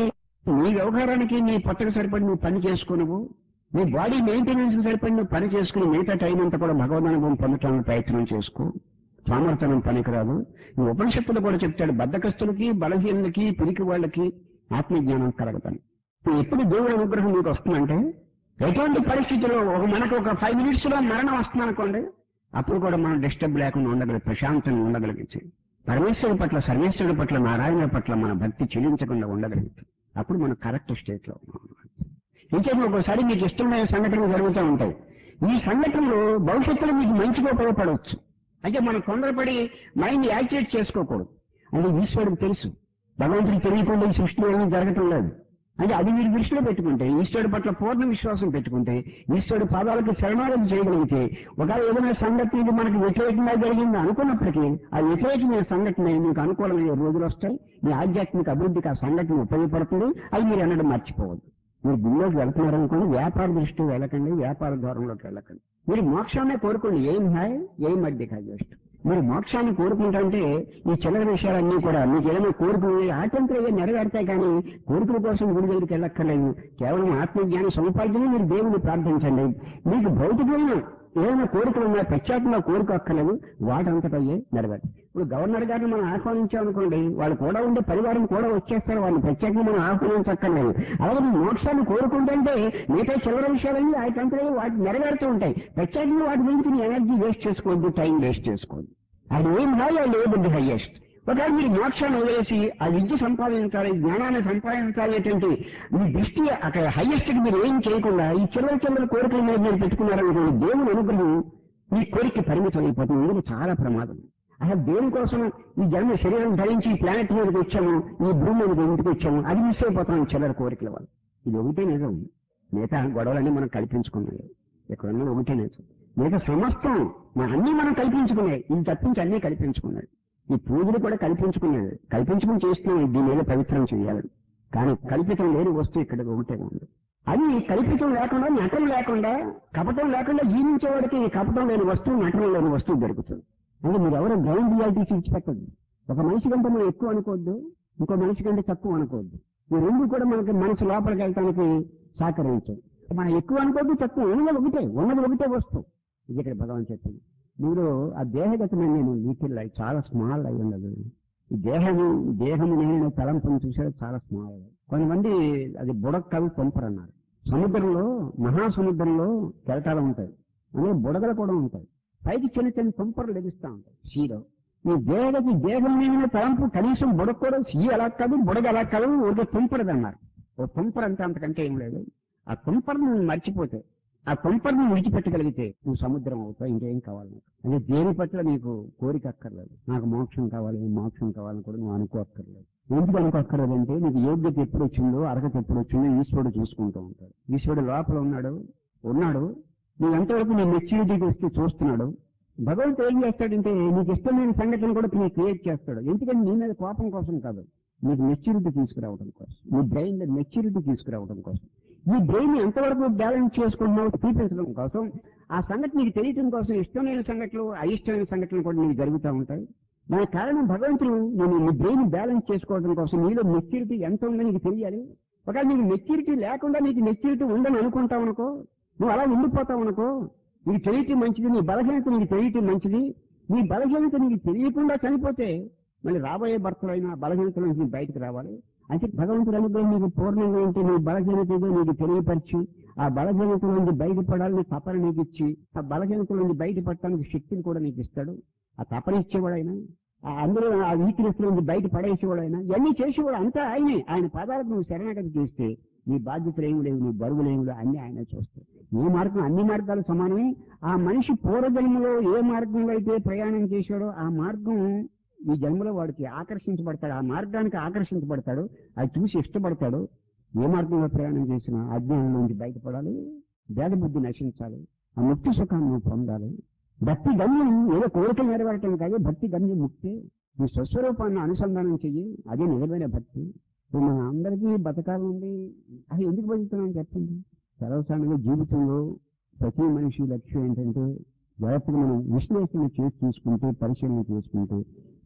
నీ వ్యవహారానికి నీ పొట్టకు సరిపడి నువ్వు పని చేసుకునువు నీ బాడీ మెయింటెనెన్స్ సరిపడి నువ్వు పని చేసుకుని మిగతా టైం అంతా కూడా భగవద్ అనుభవం పొందటానికి ప్రయత్నం చేసుకో సామర్థ్యం పనికిరాదు ఈ ఉపనిషత్తులు కూడా చెప్తాడు బద్ధకస్తులకి బలహీనులకి పిరికి వాళ్ళకి ఆత్మజ్ఞానం కలగతాను ఎప్పుడు దేవుడి అనుగ్రహం మీకు వస్తుందంటే ఎటువంటి పరిస్థితుల్లో ఒక మనకు ఒక ఫైవ్ మినిట్స్ లో మరణం వస్తుంది అనుకోండి అప్పుడు కూడా మనం డిస్టర్బ్ లేకుండా ఉండగలిగి ప్రశాంతంగా ఉండగలిగించి పరమేశ్వరుడి పట్ల సర్వేశ్వరుడి పట్ల నారాయణ పట్ల మన భక్తి చెల్లించకుండా ఉండగలుగుతాం అప్పుడు మనం కరెక్ట్ స్టేట్ లో ఉన్నాం. నిజంగా ఒకసారి మీకు ఇష్టమైన సంఘటనలు జరుగుతూ ఉంటాయి ఈ సంఘటనలు భవిష్యత్తులో మీకు మంచిగా ఉపయోగపడవచ్చు అంటే మనం తొందరపడి మైండ్ యాక్టివేట్ చేసుకోకూడదు అంటే ఈశ్వరుడికి తెలుసు భగవంతుడికి తెలియకుండా ఈ సృష్టిలో ఏమీ జరగటం లేదు అంటే అది మీరు దృష్టిలో పెట్టుకుంటే ఈశ్వరుడి పట్ల పూర్ణ విశ్వాసం పెట్టుకుంటే ఈశ్వరుడి పాదాలకు శరణాగతి చేయగలిగితే ఒకవేళ ఏదైనా సంఘటన ఇది మనకు వ్యతిరేకంగా జరిగింది అనుకున్నప్పటికీ ఆ వ్యతిరేకమైన సంఘటన మీకు అనుకూలమైన రోజులు వస్తాయి మీ ఆధ్యాత్మిక అభివృద్ధికి ఆ సంఘటన ఉపయోగపడుతుంది అది మీరు అన్నది మర్చిపోవద్దు మీరు గుళ్ళోకి వెళ్తున్నారనుకోండి వ్యాపార దృష్టికి వెళ్ళకండి వ్యాపార ద్వారంలోకి వెళ్ళకండి మీరు మోక్షాన్ని కోరుకోండి ఏం హాయ్ ఏం మధ్య కాజేస్ట్ మీరు మోక్షాన్ని కోరుకుంటుంటే ఈ చిల్లర విషయాలన్నీ కూడా మీకు ఏదైనా కోరికలు ఆటంకలు నెరవేరుతాయి కానీ కోరికల కోసం గుడి దగ్గరికి వెళ్ళక్కర్లేదు కేవలం ఆత్మజ్ఞాన సముపార్జన మీరు దేవుని ప్రార్థించండి మీకు భౌతికమైన ఏదైనా కోరికలు ఉన్నాయి ప్రత్యేకంగా కోరిక అక్కర్లేదు వాటంతటయ్యే నెరవేరు ఇప్పుడు గవర్నర్ గారిని మనం ఆహ్వానించామనుకోండి వాళ్ళు కూడా ఉండే పరివారం కూడా వచ్చేస్తారు వాళ్ళని ప్రత్యేకంగా మనం ఆహ్వానించక్కర్లేదు అలాగే నువ్వు మోక్షాన్ని కోరుకుంటుంటే మిగతా చిల్లర విషయాలన్నీ వాటికంతలో వాటి నెరవేరుతూ ఉంటాయి ప్రత్యేకంగా వాటి గురించి నీ ఎనర్జీ వేస్ట్ చేసుకోవద్దు టైం వేస్ట్ చేసుకోవద్దు అది ఏం హాయ్ అది ఏ హైయెస్ట్ ఒకవేళ మీరు మోక్షాన్ని వదిలేసి ఆ విద్య సంపాదించాలి జ్ఞానాన్ని సంపాదించాలి అనేటువంటి మీ దృష్టి అక్కడ హైయెస్ట్ కి మీరు ఏం చేయకుండా ఈ చిల్లర చిల్లర కోరికల మీద మీరు పెట్టుకున్నారనుకోండి దేవుని అనుగ్రహం మీ కోరిక పరిమితం అయిపోతుంది ఇందులో చాలా ప్రమాదం అసలు దేనికోసం ఈ జన్మ శరీరం ధరించి ఈ ప్లానెట్ మీదకి వచ్చాము ఈ భూమి మీదకి ఇంటికి వచ్చాము అది మిస్ అయిపోతాం చిల్లర కోరికల వల్ల ఇది ఒకటే నిజం మిగతా గొడవలన్నీ మనం కల్పించుకున్నాయి ఎక్కడన్నా ఒకటే నిజం మిగతా సమస్తం మన అన్ని మనం కల్పించుకున్నాయి ఇది తప్పించి అన్ని కల్పించుకున్నాయి ఈ పూజలు కూడా కల్పించుకునేది కల్పించుకుని చేస్తున్నాం దీని మీద పవిత్రం చేయాలని కానీ కల్పితం లేని వస్తువు ఇక్కడ ఒకటే ఉంది అది కల్పితం లేకుండా నటన లేకుండా కపటం లేకుండా జీవించేవాడికి ఈ కపటం లేని వస్తువు నటన లేని వస్తువు దొరుకుతుంది అంటే మీరు ఎవరు గ్రౌండ్ రియాలిటీస్ ఇచ్చిపెట్టద్దు ఒక మనిషి కంటే మనం ఎక్కువ అనుకోవద్దు ఇంకో మనిషి కంటే తక్కువ అనుకోవద్దు ఈ రెండు కూడా మనకి మనసు లోపలికి వెళ్ళటానికి సహకరించవు మనం ఎక్కువ అనుకోవద్దు తక్కువ ఉన్నది ఒకటే ఉన్నది ఒకటే వస్తువు ఇది ఇక్కడ భగవాన్ చెప్పింది మీరు ఆ దేహగతమైన నేను లిటిల్ అయి చాలా స్మాల్ అయి ఉండదు ఈ దేహము దేహము నేను తలంపుని చూసాడు చాలా స్మాల్ కొంతమంది అది బుడక కాదు పంపరు అన్నారు సముద్రంలో మహాసముద్రంలో కెరటాలు ఉంటాయి అందులో బుడగలు కూడా ఉంటాయి పైకి చిన్న చిన్న తుంపర్లు లభిస్తూ ఉంటాయి సీలో ఈ దేహకి దేహం మీద తలంపు కనీసం బుడక కూడా సీ ఎలా కాదు బుడగ ఎలా కాదు ఒక తుంపరది అన్నారు ఓ తుంపర అంటే అంతకంటే ఏం లేదు ఆ తుంపరను నువ్వు మర్చిపోతే ఆ తుంపరను విడిచిపెట్టగలిగితే నువ్వు సముద్రం అవుతావు ఇంకేం కావాలి నీకు. అంటే దేని పట్ల నీకు కోరిక అక్కర్లేదు నాకు మోక్షం కావాలి మోక్షం కావాలని కూడా నువ్వు అనుకోక్కర్లేదు ఎందుకు అనుకోక్కర్లేదంటే నీకు యోగ్యత ఎప్పుడు వచ్చిందో అర్హత ఎప్పుడు వచ్చిందో ఈశ్వరుడు చూసుకుంటూ ఉంటాడు ఈశ్వరుడు లోపల ఉన్నాడు ఉన్నాడు నువ్వు ఎంతవరకు నీ మెచ్యూరిటీకి వస్తే చూస్తున్నాడు భగవంతుడు ఏం చేస్తాడంటే నీకు ఇష్టమైన సంఘటన కూడా నీకు క్రియేట్ చేస్తాడు ఎందుకంటే నీ మీద కోపం కోసం కాదు నీకు మెచ్యూరిటీ తీసుకురావడం కోసం నీ బ్రెయిన్ లో మెచ్యూరిటీ తీసుకురావడం కోసం ఈ బ్రెయిన్ ఎంతవరకు బ్యాలెన్స్ చేసుకుంటున్నావు చూపించడం కోసం ఆ సంగతి నీకు తెలియటం కోసం ఇష్టమైన సంఘటనలు అయిష్టమైన సంఘటనలు కూడా నీకు జరుగుతూ ఉంటాయి దానికి కారణం భగవంతుడు నేను నీ బ్రెయిన్ బ్యాలెన్స్ చేసుకోవడం కోసం నీలో మెచ్యూరిటీ ఎంత ఉందో నీకు తెలియాలి ఒకవేళ నీకు మెచ్యూరిటీ లేకుండా నీకు మెచ్యూరిటీ ఉందని అనుకుంటావు అనుకో నువ్వు అలా ఉండిపోతావు అనుకో నీకు తెలియటం మంచిది నీ బలహీనత నీకు తెలియటం మంచిది నీ బలహీనత నీకు తెలియకుండా చనిపోతే మళ్ళీ రాబోయే భర్తలైన బలహీనత నుంచి నీకు బయటకు రావాలి అంటే భగవంతుడు అనుగ్రహం నీకు పూర్ణంగా ఉంటే నీ బలహీనత ఏదో నీకు తెలియపరిచి ఆ బలహీనత నుండి బయటపడాలని తపన నీకు ఇచ్చి ఆ బలహీనత నుండి బయటపడటానికి శక్తిని కూడా నీకు ఇస్తాడు ఆ తపన ఇచ్చేవాడైనా ఆ అందులో ఆ వీక్నెస్ నుండి బయట పడేసేవాడైనా ఇవన్నీ చేసేవాడు అంతా ఆయనే ఆయన పాదాలకు నువ్వు శరణాగతి చేస్తే నీ బాధ్యతలు ఏమి లేవు నీ బరువులు ఏమి లేవు అన్ని ఆయన చూస్తాడు ఏ మార్గం అన్ని మార్గాలు సమానమే ఆ మనిషి పూర్వజన్మలో ఏ మార్గంలో అయితే ప్రయాణం చేశాడో ఆ మార్గం ఈ జన్మలో వాడికి ఆకర్షించబడతాడు ఆ మార్గానికి ఆకర్షించబడతాడు అది చూసి ఇష్టపడతాడు ఏ మార్గంలో ప్రయాణం చేసినా అజ్ఞానం నుంచి బయటపడాలి భేద బుద్ధి నశించాలి ఆ ముక్తి సుఖాన్ని నువ్వు పొందాలి భక్తి గమ్యం ఏదో కోరికలు నెరవేరటం కాదు భక్తి గమ్యం ముక్తి నీ స్వస్వరూపాన్ని అనుసంధానం చెయ్యి అదే నిజమైన భక్తి ఇప్పుడు మన అందరికీ బతకాలండి అది ఎందుకు బతుకుతున్నాం చెప్పండి సర్వసాధారణంగా జీవితంలో ప్రతి మనిషి లక్ష్యం ఏంటంటే జాగ్రత్తగా మనం విశ్లేషణ చేసి చూసుకుంటే పరిశీలన చేసుకుంటే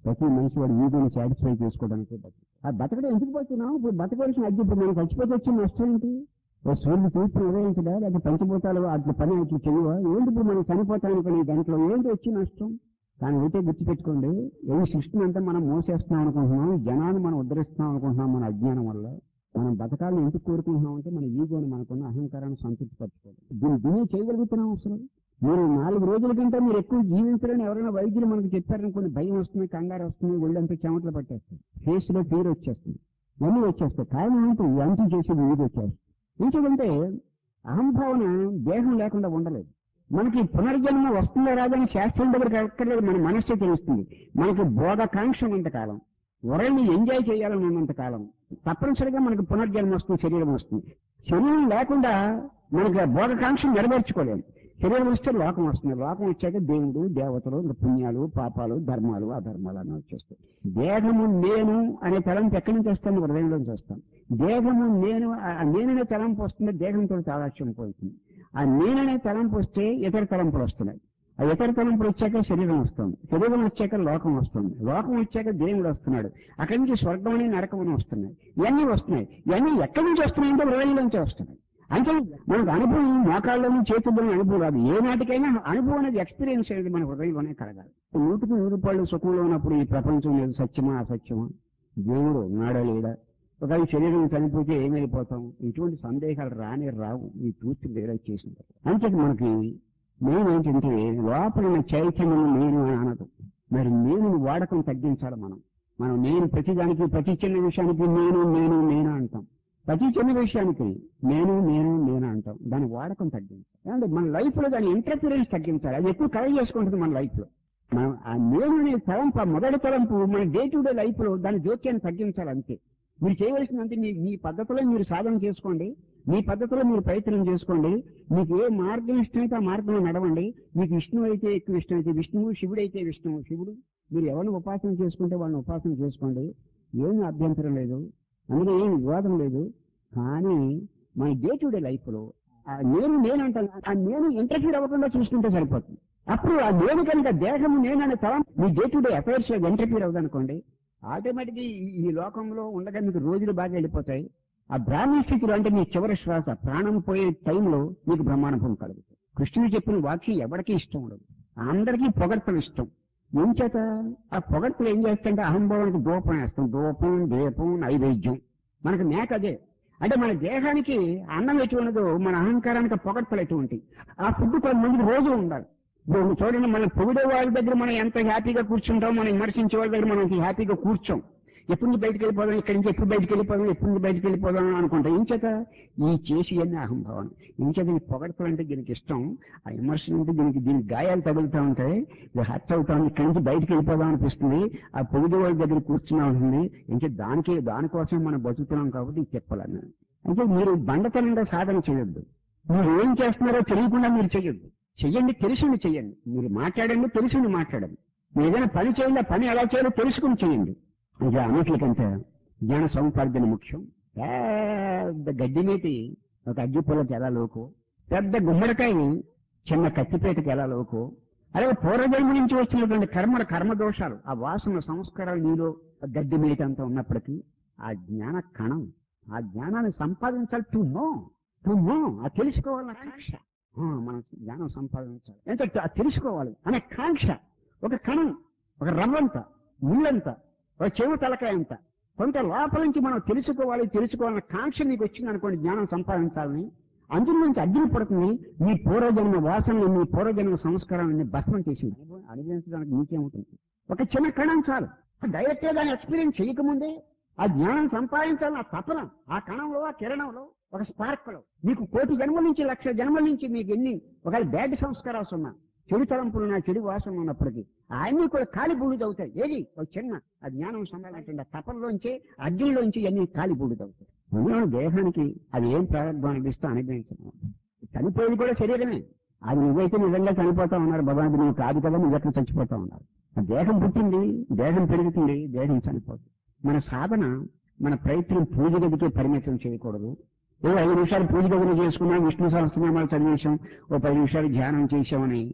ప్రతి మనిషి వాడు ఈగోని సాటిస్ఫై చేసుకోవడానికి బతుకు ఆ బతకడం ఎందుకు బతున్నాం ఇప్పుడు బతకవలసిన అగ్గి ఇప్పుడు మనం చచ్చిపోతే వచ్చిన నష్టం ఏంటి ఓ సూర్యుడు తూర్పు ఉదయించడా లేకపోతే పంచభూతాలు అట్లా పని అట్లా చెయ్యవా ఏంటి ఇప్పుడు మనం చనిపోతానికి ఈ దాంట్లో ఏంటి వచ్చి నష్టం కానీ అయితే గుర్తుపెట్టుకోండి ఈ సృష్టిని అంతా మనం మోసేస్తున్నాం అనుకుంటున్నాం జనాన్ని మనం ఉద్ధరిస్తున్నాం అనుకుంటున్నాం మన అజ్ఞానం వల్ల మనం బతకాలను ఎందుకు కోరుకుంటున్నాం అంటే మన ఈగోని మనకున్న అహంకారాన్ని సంతృప్తి పరచుకోవాలి దీన్ని దీన్ని చేయగలుగుతున్నాం అసలు మీరు నాలుగు రోజుల కంటే మీరు ఎక్కువ జీవించాలని ఎవరైనా వైద్యులు మనకు చెప్పారనుకోండి భయం వస్తుంది కంగారు వస్తుంది ఒళ్ళంతా చెమటలు పట్టేస్తుంది ఫేస్ లో ఫీర్ వచ్చేస్తుంది అన్నీ వచ్చేస్తాయి కారణం ఏంటి అంతం చేసేది ఇది వచ్చేస్తుంది ఎందుకంటే అహంభావన దేహం లేకుండా ఉండలేదు మనకి పునర్జన్మ వస్తుందా రాదని శాస్త్రం దగ్గరికి ఎక్కర్లేదు మన మనస్సే తెలుస్తుంది మనకి బోధకాంక్ష ఉన్నంత కాలం వరల్ని ఎంజాయ్ చేయాలని ఉన్నంత కాలం తప్పనిసరిగా మనకి పునర్జన్మ వస్తుంది శరీరం వస్తుంది శరీరం లేకుండా మనకి ఆ బోధకాంక్ష నెరవేర్చుకోలేము శరీరం వస్తే లోకం వస్తుంది లోకం వచ్చాక దేవుడు దేవతలు ఇంకా పుణ్యాలు పాపాలు ధర్మాలు అధర్మాలు అని వచ్చేస్తాయి దేహము నేను అనే తలంపు ఎక్కడి నుంచి వస్తాను హృదయంలోంచి వస్తాం దేహము నేను ఆ నేననే తలంపు వస్తుంది దేహంతో తాదాక్ష్యం పోతుంది ఆ నేననే తలంపు వస్తే ఇతర తలంపులు వస్తున్నాయి ఆ ఇతర తలంపులు వచ్చాక శరీరం వస్తుంది శరీరం వచ్చాక లోకం వస్తుంది లోకం వచ్చాక దేవుడు వస్తున్నాడు అక్కడి నుంచి స్వర్గం అని నరకం అని వస్తున్నాయి ఇవన్నీ వస్తున్నాయి ఇవన్నీ ఎక్కడి నుంచి వస్తున్నాయి అంటే హృదయంలోంచి వస్తున్నాయి అంటే మనకు అనుభవం మోకాళ్ళలోని చేతుల్లోని అనుభవం రాదు ఏ నాటికైనా అనుభవం అనేది ఎక్స్పీరియన్స్ అనేది మన హృదయంలోనే కలగాలి నూటికి నూరు రూపాయలు సుఖంలో ఉన్నప్పుడు ఈ ప్రపంచం లేదు సత్యమా అసత్యమా దేవుడు ఉన్నాడా లేడా ఒకవేళ శరీరం చనిపోతే ఏమైపోతాం ఇటువంటి సందేహాలు రానే రావు ఈ పూర్తి వేరే చేసిన అంతే మనకి మెయిన్ ఏంటంటే లోపల ఉన్న చైతన్యం నేను అని అనదు మరి నేను వాడకం తగ్గించాలి మనం మనం నేను ప్రతిదానికి ప్రతి చిన్న విషయానికి నేను నేను నేను అంటాం ప్రతి చిన్న విషయానికి నేను నేను నేను అంటాం దాని వాడకం తగ్గించాలి అంటే మన లైఫ్ లో దాని ఇంటర్ఫీరెన్స్ తగ్గించాలి అది ఎక్కువ కలెక్ట్ చేసుకుంటుంది మన లైఫ్ లో మనం ఆ నేను అనే తలంపు ఆ మొదటి తలంపు మన డే టు డే లైఫ్ లో దాని జోక్యాన్ని తగ్గించాలి అంతే మీరు చేయవలసిందంటే మీ మీ పద్ధతిలో మీరు సాధన చేసుకోండి మీ పద్ధతిలో మీరు ప్రయత్నం చేసుకోండి మీకు ఏ మార్గం ఇష్టమైతే ఆ మార్గంలో నడవండి మీకు విష్ణువు అయితే ఎక్కువ ఇష్టం అయితే విష్ణువు శివుడు అయితే విష్ణువు శివుడు మీరు ఎవరిని ఉపాసన చేసుకుంటే వాళ్ళని ఉపాసన చేసుకోండి ఏమీ అభ్యంతరం లేదు అందులో ఏం వివాదం లేదు కానీ మన డే టు డే లైఫ్ లో ఆ నేను నేను అంటాను ఆ నేను ఇంటర్ఫీర్ అవ్వకుండా చూసుకుంటే సరిపోతుంది అప్పుడు ఆ నేను కనుక దేహము నేననే తలం మీ డే టు డే అఫైర్స్ లో ఇంటర్ఫీర్ అవ్వదనుకోండి ఆటోమేటిక్ ఈ లోకంలో ఉండగా మీకు రోజులు బాగా వెళ్ళిపోతాయి ఆ బ్రాహ్మణ స్థితిలో అంటే మీ చివరి శ్వాస ప్రాణం పోయే టైంలో మీకు బ్రహ్మానుభవం కలుగుతుంది కృష్ణుడు చెప్పిన వాక్యం ఎవరికీ ఇష్టం ఉండదు అందరికీ పొగడ్తలు ఇష్టం ఏం చేత ఆ పొగడ్తలు ఏం చేస్తాయంటే అహంభావానికి దూపం వేస్తాం దూపం దీపం నైవేద్యం మనకు మేక అదే అంటే మన దేహానికి అన్నం ఎటువంటిదో మన అహంకారానికి పొగడ్తలు ఎటువంటి ఆ ఫుడ్ కొంతమందికి రోజు ఉండాలి ఇప్పుడు చూడండి మనం పొగిడే వాళ్ళ దగ్గర మనం ఎంత హ్యాపీగా కూర్చుంటాం మనం విమర్శించే వాళ్ళ దగ్గర మనం హ్యాపీగా కూర్చోం ఎప్పుడు నుంచి బయటకు వెళ్ళిపోదాం ఇక్కడి నుంచి ఎప్పుడు బయటకు వెళ్ళిపోదాం ఎప్పుడు నుంచి బయటకు వెళ్ళిపోదాం అనుకుంటాం ఏం చేత ఈ చేసి అన్ని అహంభావం ఏం చేత ఈ పొగడతలు అంటే దీనికి ఇష్టం ఆ విమర్శలు అంటే దీనికి దీనికి గాయాలు తగులుతూ ఉంటాయి ఇది హర్ట్ అవుతాం ఇక్కడి నుంచి బయటకు వెళ్ళిపోదాం అనిపిస్తుంది ఆ పొగిడే వాళ్ళ దగ్గర కూర్చున్నా ఉంటుంది ఏం చేత దానికి దానికోసం మనం బతుకుతున్నాం కాబట్టి ఇది చెప్పాలని అంటే మీరు బండతనంగా సాధన చేయొద్దు మీరు ఏం చేస్తున్నారో తెలియకుండా మీరు చేయొద్దు చెయ్యండి తెలిసింది చెయ్యండి మీరు మాట్లాడండి తెలిసింది మాట్లాడండి మీరు ఏదైనా పని చేయండి ఆ పని ఎలా చేయాలో తెలుసుకుని చేయండి ఇంకా అన్నిటికంటే జ్ఞాన సముపార్జన ముఖ్యం పెద్ద గడ్డి నీటి ఒక అగ్గి పొలకి ఎలా లోకు పెద్ద గుమ్మడికాయ చిన్న కత్తిపేటకి ఎలా లోకు అలాగే పూర్వజన్మ నుంచి వచ్చినటువంటి కర్మల కర్మ దోషాలు ఆ వాసన సంస్కారాలు నీలో గడ్డి మేట అంతా ఉన్నప్పటికీ ఆ జ్ఞాన కణం ఆ జ్ఞానాన్ని సంపాదించాలి టు నో టు నో ఆ తెలుసుకోవాలన్న కాంక్ష ఆ, మనం జ్ఞానం సంపాదించాలి ఎంత ఆ తెలుసుకోవాలి అనే కాంక్ష ఒక కణం ఒక రవ్వంత ముళ్ళంత ఒక చెవు తలకాయ అంత కొంత లోపల నుంచి మనం తెలుసుకోవాలి తెలుసుకోవాలన్న కాంక్ష మీకు వచ్చింది అనుకోండి జ్ఞానం సంపాదించాలని అందులో నుంచి అగ్ని పడుతుంది మీ పూర్వజన్మ వాసనలు మీ పూర్వజన్మ సంస్కారాన్ని భస్మం చేసింది అనుభవించడానికి మీకేముంటుంది ఒక చిన్న కణం చాలు డైరెక్ట్ గా దాన్ని ఎక్స్పీరియన్స్ చేయకముందే ఆ జ్ఞానం సంపాదించాలని ఆ తపన ఆ కణంలో ఆ కిరణంలో ఒక స్పార్క్ లో మీకు కోటి జన్మల నుంచి లక్ష జన్మల నుంచి మీకు ఎన్ని ఒకవేళ బ్యాడ్ సంస్కారాలు ఉన్నా చెడు తలంపులు ఉన్నా చెడు వాసనలు ఉన్నప్పటికీ అన్ని కూడా కాలి బూడిదవుతాయి ఏది ఒక చిన్న ఆ జ్ఞానం సంబంధించిన ఆ తపనలోంచి అగ్నిలోంచి అన్ని కాలి బూడిదవుతాయి ఉన్న దేహానికి అది ఏం ప్రారంభం అనిపిస్తూ అనుభవించడం చనిపోయేది కూడా శరీరమే అది నువ్వైతే నిజంగా చనిపోతా ఉన్నారు భగవంతుడు నువ్వు కాదు కదా నువ్వు ఎక్కడ చచ్చిపోతా ఉన్నారు ఆ దేహం పుట్టింది దేహం పెరుగుతుంది దేహం చనిపోతుంది మన సాధన మన ప్రయత్నం పూజ గదికే పరిమితం చేయకూడదు ఏ ఐదు నిమిషాలు పూజ గదిలో చేసుకున్నాం విష్ణు సహస్రనామాలు చదివేశాం ఓ పది నిమిషాలు ధ్యానం చేశామని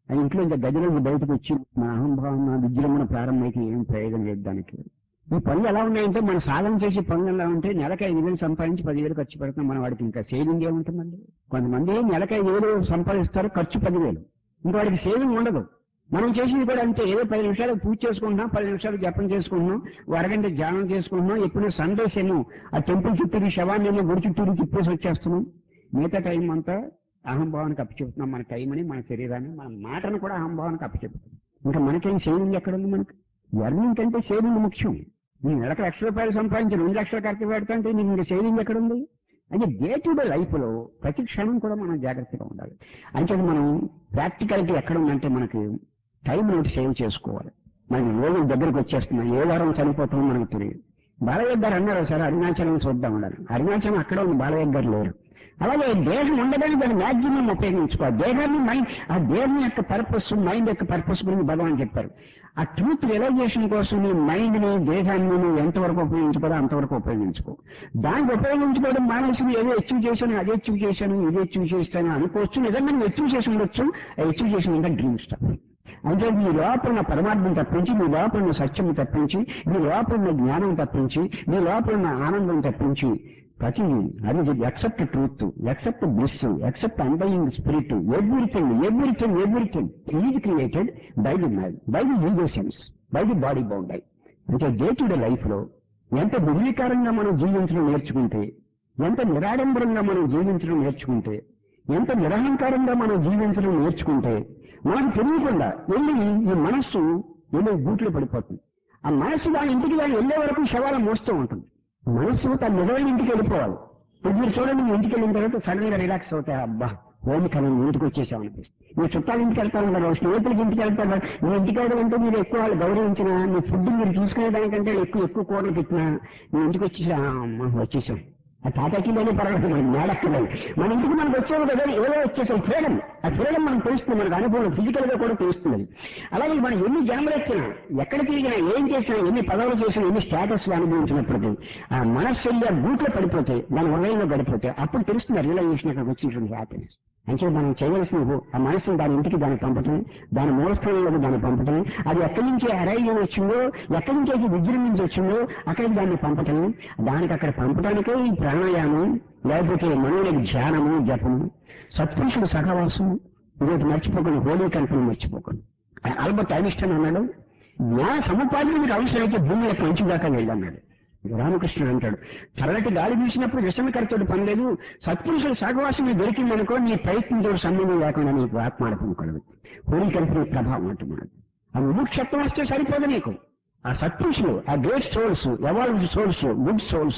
ఆ ఇంట్లో ఇంకా గదిలోంచి బయటకు వచ్చి నా అహంభావం నా విజృంభణ ప్రారంభమైతే ఏం ప్రయోజనం లేదు దానికి ఈ పనులు ఎలా ఉన్నాయంటే మనం సాధన చేసే పనులు ఎలా ఉంటే నెలకి ఐదు వేలు సంపాదించి పదివేలు ఖర్చు పెడతాం మనం వాడికి ఇంకా సేవింగ్ ఏముంటుందండి కొంతమంది నెలకి ఐదు వేలు సంపాదిస్తారు ఖర్చు పదివేలు ఇంకా వాడికి సేవింగ్ ఉండదు మనం చేసింది కూడా అంతే ఏదో పది నిమిషాలు పూజ చేసుకుంటున్నాం పది నిమిషాలు జపం చేసుకుంటున్నాం ఓ అరగంట ధ్యానం చేసుకుంటున్నాం ఎప్పుడు సండేస్ ఏమో ఆ టెంపుల్ చుట్టూరు శవాన్ని ఏమో గుడి చుట్టూరు తిప్పేసి వచ్చేస్తున్నాం మిగతా టైం అంతా అహంభావానికి అప్పచెప్తున్నాం మన టైం అని మన శరీరాన్ని మన మాటను కూడా అహంభావానికి అప్పచెప్తున్నాం ఇంకా మనకేం సేవింగ్ ఎక్కడ ఉంది మనకి ఎర్నింగ్ కంటే సేవింగ్ ముఖ్యం నేను నెలకు లక్ష రూపాయలు సంపాదించి రెండు లక్షలు ఖర్చు పెడతా అంటే నీకు ఇంకా సేవింగ్ ఎక్కడ ఉంది అంటే డే టు డే లైఫ్ లో ప్రతి క్షణం కూడా మనం జాగ్రత్తగా ఉండాలి అంటే మనం ప్రాక్టికాలిటీ ఎక్కడ ఉందంటే మనకి టైం నోట్ సేవ్ చేసుకోవాలి మనకి రోజులు దగ్గరికి వచ్చేస్తున్నాయి ఏ వారం చనిపోతామో మనకు తెలియదు బాలయ్య గారు అన్నారు సార్ అరుణాచలం చూద్దాం ఉండాలి అరుణాచలం అక్కడ ఉంది బాలయ్య గారు లేరు అలాగే దేహం ఉండదని దాన్ని మ్యాక్సిమం ఉపయోగించుకోవాలి దేహాన్ని మైండ్ ఆ దేహం యొక్క పర్పస్ మైండ్ యొక్క పర్పస్ గురించి భగవాన్ చెప్పారు ఆ ట్రూత్ రియలైజేషన్ కోసం నీ మైండ్ ని దేహాన్ని నువ్వు ఎంతవరకు ఉపయోగించుకోవాలో అంతవరకు ఉపయోగించుకో దానికి ఉపయోగించుకోవడం మానేసి ఏదో అచీవ్ చేశాను అదే అచీవ్ చేశాను ఇది అచీవ్ చేస్తాను అనుకోవచ్చు నిజంగా నువ్వు అచీవ్ చేసి ఉండొచ్చు అచీవ్ చేసి ఇంకా డ్రీమ్ స్టాప్ అంటే మీ లోపల ఉన్న పరమాత్మం తప్పించి మీ లోపల ఉన్న సత్యం తప్పించి మీ లోపల ఉన్న జ్ఞానం తప్పించి మీ లోపల ఉన్న ఆనందం తప్పించి ప్రతి అది except truth except bliss except undying spirit everything everything everything is created by the mind by the యూజర్సన్స్ బై ది బాడీ బౌండ్ అంటే డే టు డే లైఫ్ లో ఎంత నిర్వికారంగా మనం జీవించడం నేర్చుకుంటే ఎంత నిరాడంబరంగా మనం జీవించడం నేర్చుకుంటే ఎంత నిరహంకారంగా మనం జీవించడం నేర్చుకుంటే మనకు తెలియకుండా వెళ్ళి ఈ మనస్సు వెళ్ళి గూట్లో పడిపోతుంది ఆ మనస్సు దాని ఇంటికి దాన్ని వెళ్ళే వరకు శవాలు మోస్తూ ఉంటుంది మనస్సు తన నిజమైన ఇంటికి వెళ్ళిపోవాలి ఇప్పుడు మీరు చూడండి మీ ఇంటికి వెళ్ళిన తర్వాత సడన్ గా రిలాక్స్ అవుతాయి అబ్బా హోమ్ కన్నా ఇంటికి వచ్చేసాం అనిపిస్తుంది మీరు చుట్టాల ఇంటికి వెళ్తా ఉంటారు స్నేహితులకి ఇంటికి వెళ్తారు మీ ఇంటికి వెళ్ళడం అంటే మీరు ఎక్కువ వాళ్ళు గౌరవించిన మీ ఫుడ్ మీరు తీసుకునే దానికంటే ఎక్కువ ఎక్కువ కూరలు పెట్టినా మీ ఇంటికి వచ్చేసా అమ్మ వచ్చేసాం ఆ తాతాకిలోనే పర్వాలేదు మనకి మేడక్కలేదు మన ఇంటికి మనకు వచ్చేది కదా ఏదో వచ్చేసాం ఫ్రీడమ్ ఆ ఫ్రీడమ్ మనకు తెలుస్తుంది మనకు అనుభవం ఫిజికల్ గా కూడా తెలుస్తుంది అలాగే మనం ఎన్ని జన్మలు వచ్చినా ఎక్కడ తిరిగినా ఏం చేసినా ఎన్ని పదవులు చేసినా ఎన్ని స్టేటస్ అనుభవించినప్పటికీ ఆ మనస్సు వెళ్ళి ఆ గూట్లో పడిపోతే దాని హృదయంలో పడిపోతే అప్పుడు తెలుస్తుంది రియలైజేషన్ అక్కడికి వచ్చినటువంటి హ్యాపీనెస్ అంటే మనం చేయవలసిన ఆ మనసును దాని ఇంటికి దాన్ని పంపటం దాని మూలస్థానంలోకి దాన్ని పంపటం అది ఎక్కడి నుంచి అరైవ్ వచ్చిందో ఎక్కడి నుంచి అయితే విజృంభించి వచ్చిందో అక్కడికి దాన్ని పంపటం దానికి అక్కడ పంపడానికే ఈ ప్రాణాయామం లేకపోతే మనోనికి ధ్యానము జపము సత్పురుషుడు సహవాసం ఇదొకటి మర్చిపోకండి హోలీ కల్పన మర్చిపోకండి ఆల్బర్ట్ ఐనిస్టన్ అన్నాడు జ్ఞాన సముపార్జనకు అవసరమైతే భూమిలో పంచుదాకా వెళ్ళన్నాడు రామకృష్ణుడు అంటాడు చల్లటి గాలి వీసినప్పుడు వ్యసనకర్తడు పని లేదు సత్పురుషుల సహవాసం దొరికిందనుకో నీ ప్రయత్నంతో సంబంధం లేకుండా నీకు ఆత్మాడపం కలదు హోలీ కలిపిన ప్రభావం అంటున్నాడు ఆ ముముక్షత్వం వస్తే సరిపోదు నీకు ఆ సత్పురుషులు ఆ great souls evolve souls good souls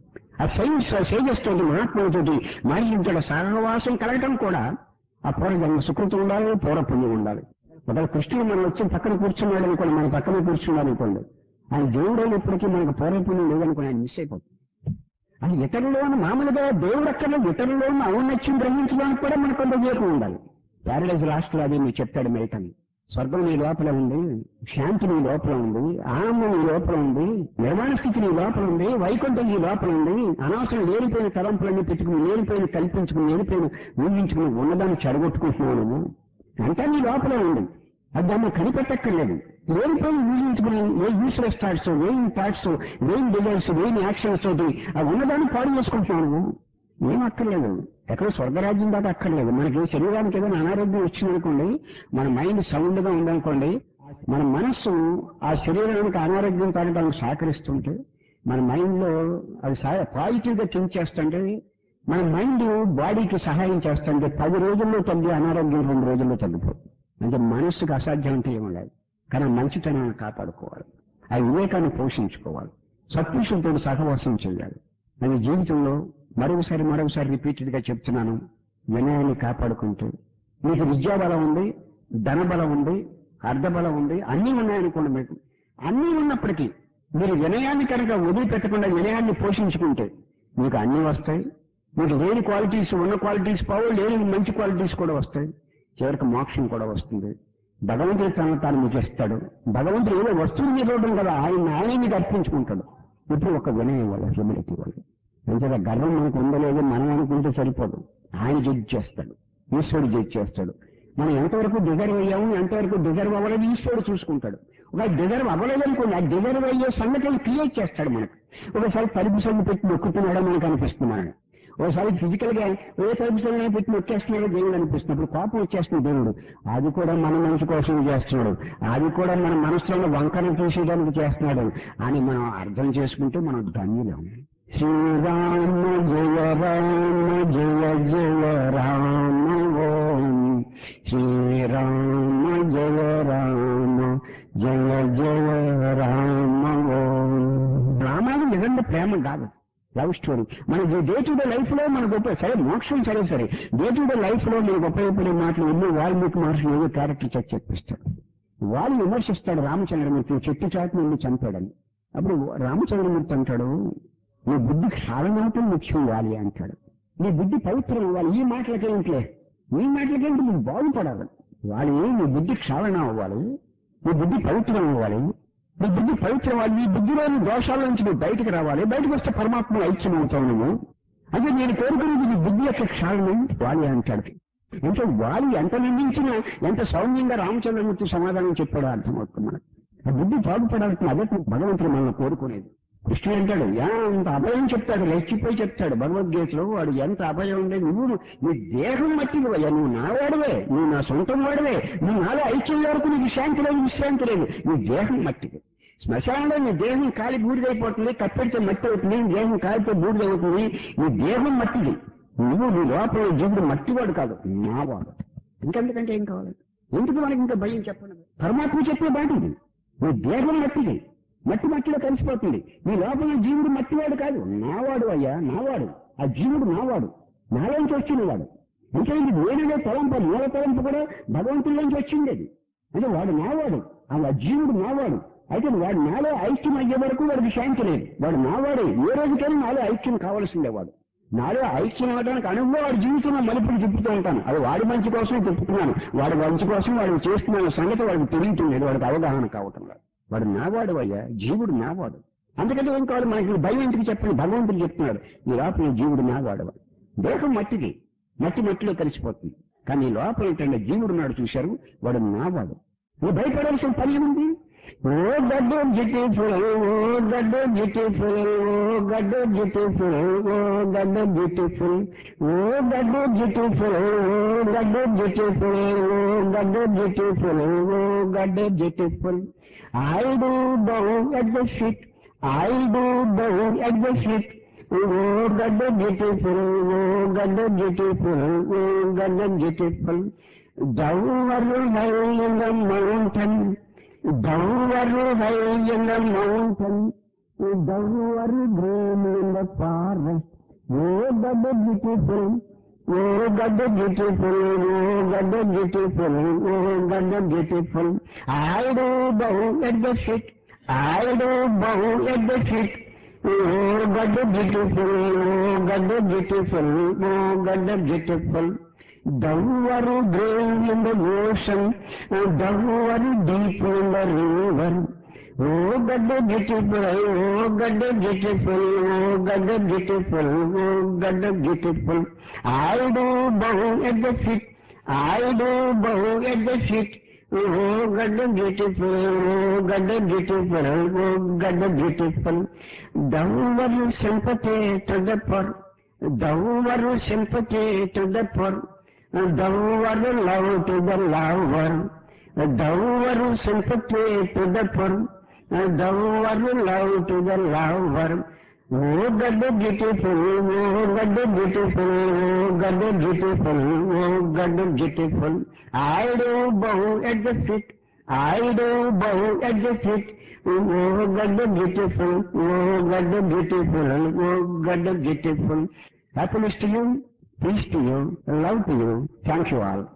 ఆ సైన్స్ సేజస్ తోటి మహాత్ములతోటి మహిళించడం సహవాసం కలగటం కూడా ఆ పూర్వజన్మ సుకృతం ఉండాలి పూర్వపుణ్యం ఉండాలి ఒకవేళ కృష్ణుడు మనం వచ్చి పక్కన కూర్చున్నాడు అనుకోండి మన పక్కన కూర్చున్నాడు అనుకోండి ఆయన దేవుడు అయినప్పటికీ మనకు పూర్వపుణ్యం లేదనుకోండి ఆయన మిస్ అయిపోతుంది అది ఇతరులను మామూలుగా దేవుడు అక్కడ ఇతరులను ఔన్నత్యం గ్రహించడానికి కూడా మనకు కొంత వివేకం ఉండాలి ప్యారడైజ్ లాస్ట్ లో అది మీకు చెప్తాడు మిల్టన్ స్వర్గం నీ లోపల ఉంది శాంతి నీ లోపల ఉంది ఆనందం నీ లోపల ఉంది నిర్మాణ స్థితి నీ లోపల ఉంది వైకుంఠం నీ లోపల ఉంది అనవసరం లేనిపోయిన తలంపులన్నీ పెట్టుకుని లేనిపోయిన కల్పించుకుని లేనిపోయిన ఊహించుకుని ఉన్నదాన్ని చెడగొట్టుకుంటున్నావు నువ్వు అంతా నీ లోపల ఉంది అది దాన్ని కనిపెట్టక్కర్లేదు లేనిపోయిన ఊహించుకుని ఏ useless thoughts vain thoughts vain desires vain actions తోటి ఆ ఉన్నదాన్ని పాడు చేసుకుంటున్నావు నువ్వు ఏం అక్కర్లేదు ఎక్కడ స్వర్గరాజ్యం దాకా అక్కర్లేదు మనకి శరీరానికి ఏదైనా అనారోగ్యం వచ్చిందనుకోండి మన మైండ్ సౌండ్ గా ఉందనుకోండి మన మనస్సు ఆ శరీరానికి అనారోగ్యం కావడానికి సహకరిస్తుంటే మన మైండ్ లో అది పాజిటివ్ గా థింక్ చేస్తుంటే మన మైండ్ బాడీకి సహాయం చేస్తుంటే పది రోజుల్లో తగ్గే అనారోగ్యం రెండు రోజుల్లో తగ్గిపోతుంది అంటే మనస్సుకు అసాధ్యం అంటే ఏమీ లేదు కానీ మంచితనాన్ని కాపాడుకోవాలి ఆ వివేకాన్ని పోషించుకోవాలి సత్పురుషులతో సహవాసం చేయాలి అది జీవితంలో మరొకసారి మరొకసారి రిపీటెడ్ గా చెప్తున్నాను వినయాన్ని కాపాడుకుంటూ మీకు విద్యాబలం ఉంది ధనబలం ఉంది అర్ధబలం ఉంది అన్నీ ఉన్నాయనుకోండి మీకు అన్నీ ఉన్నప్పటికీ మీరు వినయాన్ని కనుక వదిలిపెట్టకుండా వినయాన్ని పోషించుకుంటే మీకు అన్నీ వస్తాయి మీకు లేని క్వాలిటీస్ ఉన్న క్వాలిటీస్ పావు లేని మంచి క్వాలిటీస్ కూడా వస్తాయి చివరికి మోక్షం కూడా వస్తుంది భగవంతుడు తన తాను మీకు ఇస్తాడు భగవంతుడు ఏదో వస్తువులు మీద ఇవ్వడం కదా ఆయన ఆయన మీకు అర్పించుకుంటాడు ఇప్పుడు ఒక వినయం వల్ల హ్యూమిలిటీ వల్ల అంతేగా గర్వం మనకు ఉందో లేదో మనం అనుకుంటే సరిపోదు ఆయన జడ్జి చేస్తాడు ఈశ్వరుడు జడ్జి చేస్తాడు మనం ఎంతవరకు డిజర్వ్ అయ్యాము ఎంతవరకు డిజర్వ్ అవ్వలేదు ఈశ్వరుడు చూసుకుంటాడు ఒక డిజర్వ్ అవ్వలేదు అనుకోండి ఆ డిజర్వ్ అయ్యే సంగతిని క్రియేట్ చేస్తాడు మనకు ఒకసారి తలుపు సంగ పెట్టి నొక్కుతున్నాడో మనకు అనిపిస్తుంది మనకు ఒకసారి ఫిజికల్ గా ఏ తలుపు సంగ పెట్టి నొక్కేస్తున్నాడో దేవుడు అనిపిస్తున్నప్పుడు కోపం వచ్చేస్తుంది దేవుడు అది కూడా మన మనసు కోసం చేస్తున్నాడు అది కూడా మన మనసులో వంకన తీసేయడానికి చేస్తున్నాడు అని మనం అర్థం చేసుకుంటే మనం ధన్యులం శ్రీరామ జయ రామ జయ జయ రామ ఓం శ్రీరామ జయ రామ జయ జయ రామ ఓం రామాయణం నిజంగా ప్రేమ కాదు లవ్ స్టోరీ మన డే టు డే లైఫ్ లో మనకు ఉపయోగ సరే మోక్షం సరే సరే డే టు డే లైఫ్ లో మనకు ఉపయోగపడే మాటలు ఎన్నో వాల్మీకి మహర్షులు ఏదో క్యారెక్టర్ చెక్ చెప్పిస్తాడు వాళ్ళు విమర్శిస్తాడు రామచంద్రమూర్తి చెట్టు చాటు నుండి చంపాడని అప్పుడు రామచంద్రమూర్తి అంటాడు నీ బుద్ధి క్షాళనవటం ముఖ్యం వాలి అంటాడు నీ బుద్ధి పవిత్రం ఇవ్వాలి ఈ మాటలకేంట్లే ఈ మాటలకేంటి నువ్వు బాగుపడాలి వాలి నీ బుద్ధి క్షాళన అవ్వాలి నీ బుద్ధి పవిత్రం అవ్వాలి నీ బుద్ధి పవిత్రం అవ్వాలి నీ బుద్ధిలోని దోషాల నుంచి నువ్వు బయటకు రావాలి బయటకు వస్తే పరమాత్మ ఐక్యం అవుతావు నువ్వు అంటే నేను కోరుకునేది నీ బుద్ధి యొక్క క్షాళనం వాలి అంటాడు అంటే వాలి ఎంత నిందించినా ఎంత సౌమ్యంగా రామచంద్రమూర్తి సమాధానం చెప్పాడో అర్థమవుతుంది మనకు ఆ బుద్ధి బాగుపడాల్సిన అదే భగవంతుడు మనల్ని కోరుకునేది కృష్ణుడు అంటాడు ఎంత అభయం చెప్తాడు రెచ్చిపోయి చెప్తాడు భగవద్గీతలో వాడు ఎంత అభయం ఉండే నువ్వు నీ దేహం మట్టిది అయ్యా నువ్వు నా వాడివే నువ్వు నా సొంతం వాడివే నువ్వు నాలో ఐక్యం వరకు నీకు శాంతి లేదు విశ్రాంతి లేదు నీ దేహం మట్టిది శ్మశానంలో నీ దేహం కాలి బూడిదైపోతుంది కప్పెడితే మట్టి అవుతుంది నీ దేహం కాలితే బూడిదవుతుంది నీ దేహం మట్టిది నువ్వు నీ లోపల జీవుడు మట్టివాడు కాదు నావాడు ఇంకెందుకంటే ఏం కావాలి ఎందుకు మనకి ఇంకా భయం చెప్పండి పరమాత్మ చెప్పే బాట ఇది నీ దేహం మట్టిది మట్టి మట్టిలో కలిసిపోతుంది నీ లోపల జీవుడు మట్టివాడు కాదు నావాడు అయ్యా నావాడు ఆ జీవుడు నావాడు నాలోంచి వచ్చిన వాడు అంటే ఇది నేననే తలంపు మూల తలంపు కూడా భగవంతుడిలోంచి వచ్చింది అది అంటే వాడు నావాడు ఆ జీవుడు నావాడు అయితే వాడు నాలో ఐక్యం అయ్యే వరకు వాడికి శాంతి లేదు వాడు నావాడే ఏ రోజుకైనా నాలో ఐక్యం కావాల్సిందే వాడు నాలో ఐక్యం అవ్వడానికి అనుభవం వాడి జీవితంలో మలుపులు తిప్పుతూ ఉంటాను అది వాడి మంచి కోసం తిప్పుతున్నాను వాడి మంచి కోసం వాడికి చేస్తున్నాను సంగతి వాడికి తెలియటం వాడికి అవగాహన కావటం లేదు వాడు నావాడు అయ్యా జీవుడు నావాడు అందుకంటే ఏం కావాలి మనకి భయం ఎందుకు చెప్పండి భగవంతుడు చెప్తున్నాడు ఈ లోపల జీవుడు నావాడు దేహం మట్టిది మట్టి మట్టిలో కలిసిపోతుంది కానీ ఈ లోపల ఏంటంటే జీవుడు నాడు చూశారు వాడు నావాడు నువ్వు భయపడాల్సిన పని ఉంది ఓ గడ్డు జిట్టి ఫుల్ ఓ గడ్డు జిట్టి ఫుల్ ఓ గడ్డు జిట్టి ఫుల్ ఓ గడ్డు జిట్టి ఫుల్ ఓ గడ్డు జిట్టి ఫుల్ ఓ గడ్డు జిట్టి ఫుల్ ఓ గడ్డు జిట్టి ఫుల్ ఓ గడ్డు జిట్టి ఫుల్ I do bow at the feet I do bow at the feet oh God beautiful oh God beautiful oh God beautiful thou art high in the mountain thou art high in the mountain thou art green in the forest oh God beautiful oh God beautiful oh God beautiful oh God beautiful I do bow at the feet I do bow at the feet Oh, God the beautiful, oh, God the beautiful, oh, God the beautiful. Thou art brave in the ocean, oh, thou art deep in the river. Oh, God the beautiful, oh, God the beautiful, oh, God the beautiful, oh, God the beautiful. I do bow at the feet, I do bow at the feet. Oh, God the beautiful, oh, God the beautiful, oh, God the beautiful. Thou art sympathy to the poor, thou art sympathy to the poor, thou art love to the lover, thou art sympathy to the poor, thou art love to the lover. Oh, God the beautiful, oh, God the beautiful, oh, God the beautiful, oh, God the beautiful. I do bow at the feet, I do bow at the feet. Oh, God the beautiful, oh, God the beautiful, oh, God the beautiful. Happiness to you, peace to you, love to you. Thank you all.